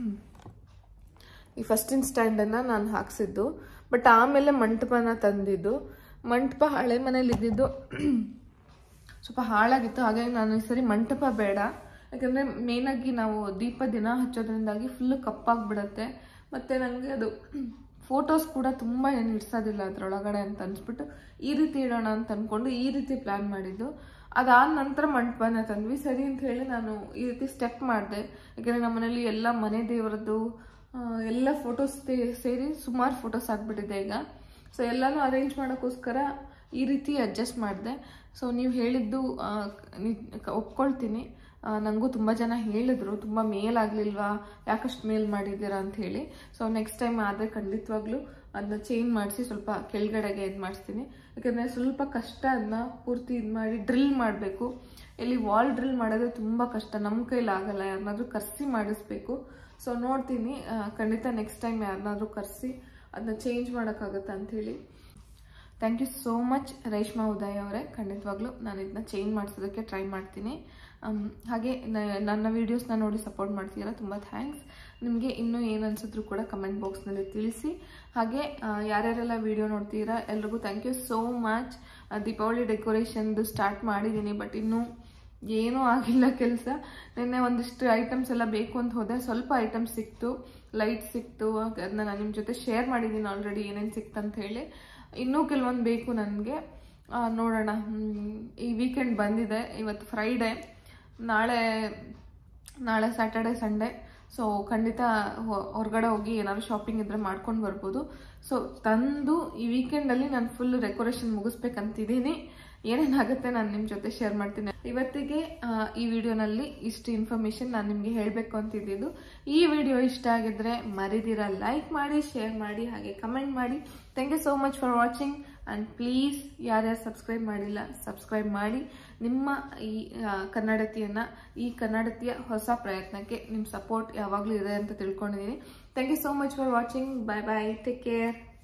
ಈ ಫಸ್ಟಿನ ಸ್ಟ್ಯಾಂಡನ್ನು ನಾನು ಹಾಕ್ಸಿದ್ದು ಬಟ್ ಆಮೇಲೆ ಮಂಟಪನ ತಂದಿದ್ದು ಮಂಟಪ ಹಳೆ ಮನೇಲಿ ಇದ್ದಿದ್ದು ಸ್ವಲ್ಪ ಹಾಳಾಗಿತ್ತು ಹಾಗಾಗಿ ನಾನು ಈ ಸರಿ ಮಂಟಪ ಬೇಡ ಯಾಕಂದರೆ ಮೇನಾಗಿ ನಾವು ದೀಪ ದಿನ ಹಚ್ಚೋದ್ರಿಂದಾಗಿ ಫುಲ್ಲು ಕಪ್ಪಾಗ್ಬಿಡತ್ತೆ ಮತ್ತು ನನಗೆ ಅದು ಫೋಟೋಸ್ ಕೂಡ ತುಂಬ ಏನು ಇಡ್ಸೋದಿಲ್ಲ ಅದರೊಳಗಡೆ ಅಂತ ಅನ್ಸ್ಬಿಟ್ಟು ಈ ರೀತಿ ಇಡೋಣ ಅಂತ ಅಂದ್ಕೊಂಡು ಈ ರೀತಿ ಪ್ಲ್ಯಾನ್ ಮಾಡಿದ್ದು ಅದಾದ ನಂತರ ಮಂಟಪನ ತಂದ್ವಿ ಸರಿ ಅಂತ ಹೇಳಿ ನಾನು ಈ ರೀತಿ ಸ್ಟೆಪ್ ಮಾಡಿದೆ ಯಾಕಂದರೆ ನಮ್ಮ ಮನೇಲಿ ಎಲ್ಲ ಮನೆ ದೇವರದ್ದು ಆ, ಎಲ್ಲ ಫೋಟೋಸ್ ಸೇರಿ ಸುಮಾರು ಫೋಟೋಸ್ ಆಗಿಬಿಟ್ಟಿದೆ ಈಗ ಸೊ ಎಲ್ಲನೂ ಅರೇಂಜ್ ಮಾಡೋಕ್ಕೋಸ್ಕರ ಈ ರೀತಿ ಅಡ್ಜಸ್ಟ್ ಮಾಡಿದೆ ಸೊ ನೀವು ಹೇಳಿದ್ದು ಆ, ನಿ- ಒಪ್ಕೊಳ್ತೀನಿ ಆ, ನನಗೂ ತುಂಬ ಜನ ಹೇಳಿದ್ರು ತುಂಬ ಮೇಲಾಗಲಿಲ್ವಾ ಯಾಕಷ್ಟು ಮೇಲ್ ಮಾಡಿದ್ದೀರಾ ಅಂತ ಹೇಳಿ ಸೊ ನೆಕ್ಸ್ಟ್ ಟೈಮ್ ಆದರೆ ಖಂಡಿತವಾಗ್ಲೂ ಅದನ್ನ ಚೇಂಜ್ ಮಾಡಿಸಿ ಸ್ವಲ್ಪ ಕೆಳಗಡೆಗೆ ಇದು ಮಾಡಿಸ್ತೀನಿ ಯಾಕಂದರೆ ಸ್ವಲ್ಪ ಕಷ್ಟ ಅದನ್ನ ಪೂರ್ತಿ ಇದು ಮಾಡಿ ಡ್ರಿಲ್ ಮಾಡಬೇಕು ಇಲ್ಲಿ ವಾಲ್ ಡ್ರಿಲ್ ಮಾಡೋದು ತುಂಬ ಕಷ್ಟ ನಮ್ಮ ಕೈಲಾಗಲ್ಲ ಯಾರನ್ನಾದ್ರೂ ಕರೆಸಿ ಮಾಡಿಸ್ಬೇಕು ಸೊ ನೋಡ್ತೀನಿ ಆ, ಖಂಡಿತ ನೆಕ್ಸ್ಟ್ ಟೈಮ್ ಯಾರನ್ನಾದ್ರೂ ಕರೆಸಿ ಅದನ್ನ ಚೇಂಜ್ ಮಾಡೋಕ್ಕಾಗತ್ತೆ ಅಂಥೇಳಿ thank you so much Reshma Uday ಅವರೇ ಖಂಡಿತವಾಗ್ಲೂ ನಾನು ಇದನ್ನ ಚೇಂಜ್ ಮಾಡಿಸೋದಕ್ಕೆ ಟ್ರೈ ಮಾಡ್ತೀನಿ ಅಮ್, ಹಾಗೆ ನ- ನನ್ನ ವೀಡಿಯೋಸ್ನ ನೋಡಿ ಸಪೋರ್ಟ್ ಮಾಡ್ತೀರಾ ತುಂಬ ಥ್ಯಾಂಕ್ಸ್ ನಿಮಗೆ ಇನ್ನೂ ಏನು ಅನ್ಸಿದ್ರು ಕೂಡ ಕಮೆಂಟ್ ಬಾಕ್ಸ್ನಲ್ಲಿ ತಿಳಿಸಿ ಹಾಗೆ ಆ, ಯಾರ್ಯಾರೆಲ್ಲ ವಿಡಿಯೋ ನೋಡ್ತೀರಾ ಎಲ್ರಿಗೂ thank you so much Deepavali ಡೆಕೋರೇಷನ್ದು ಸ್ಟಾರ್ಟ್ ಮಾಡಿದ್ದೀನಿ ಬಟ್ ಇನ್ನೂ ಏನೂ ಆಗಿಲ್ಲ ಕೆಲಸ ನಿನ್ನೆ ಒಂದಿಷ್ಟು ಐಟಮ್ಸ್ ಎಲ್ಲ ಬೇಕು ಅಂತ ಹೋದೆ ಸ್ವಲ್ಪ ಐಟಮ್ಸ್ ಸಿಕ್ತು ಲೈಟ್ ಸಿಕ್ತು ಅದನ್ನ ನಾನು ನಿಮ್ಮ ಜೊತೆ ಶೇರ್ ಮಾಡಿದ್ದೀನಿ ಆಲ್ರೆಡಿ ಏನೇನು ಸಿಕ್ತಂತ ಹೇಳಿ ಇನ್ನೂ ಕೆಲವೊಂದು ಬೇಕು ನನಗೆ ನೋಡೋಣ ಹ್ಮ್, ಈ ವೀಕೆಂಡ್ ಬಂದಿದೆ ಇವತ್ತು ಫ್ರೈಡೇ ನಾಳೆ ನಾಳೆ ಸ್ಯಾಟರ್ಡೆ ಸಂಡೇ ಸೊ ಖಂಡಿತ ಹೊ- ಹೊರಗಡೆ ಹೋಗಿ ಏನಾದ್ರು ಶಾಪಿಂಗ್ ಇದ್ರೆ ಮಾಡ್ಕೊಂಡು ಬರ್ಬೋದು ಸೊ ತಂದು ಈ ವೀಕೆಂಡಲ್ಲಿ ನಾನು ಫುಲ್ ಡೆಕೋರೇಷನ್ ಮುಗಿಸ್ಬೇಕಂತಿದ್ದೀನಿ ಏನೇನಾಗುತ್ತೆ ನಾನು ನಿಮ್ಮ ಜೊತೆ ಶೇರ್ ಮಾಡ್ತೀನಿ ಇವತ್ತಿಗೆ ಆ, ಈ ವಿಡಿಯೋನಲ್ಲಿ ಇಷ್ಟು ಇನ್ಫಾರ್ಮೇಶನ್ ನಾನು ನಿಮಗೆ ಹೇಳಬೇಕು ಅಂತಿದ್ದು ಈ ವಿಡಿಯೋ ಇಷ್ಟ ಆಗಿದ್ರೆ ಮರಿದಿರ ಲೈಕ್ ಮಾಡಿ ಶೇರ್ ಮಾಡಿ ಹಾಗೆ ಕಮೆಂಟ್ ಮಾಡಿ thank you so much for watching and please ಯಾರ್ಯಾರು ಸಬ್ಸ್ಕ್ರೈಬ್ ಮಾಡಿಲ್ಲ ಸಬ್ಸ್ಕ್ರೈಬ್ ಮಾಡಿ ನಿಮ್ಮ ಈ ಆ, ಕನ್ನಡತಿಯನ್ನ ಈ ಕನ್ನಡತಿಯ ಹೊಸ ಪ್ರಯತ್ನಕ್ಕೆ ನಿಮ್ಮ ಸಪೋರ್ಟ್ ಯಾವಾಗಲೂ ಇದೆ ಅಂತ ತಿಳ್ಕೊಂಡಿದ್ದೀನಿ thank you so much for watching bye bye take care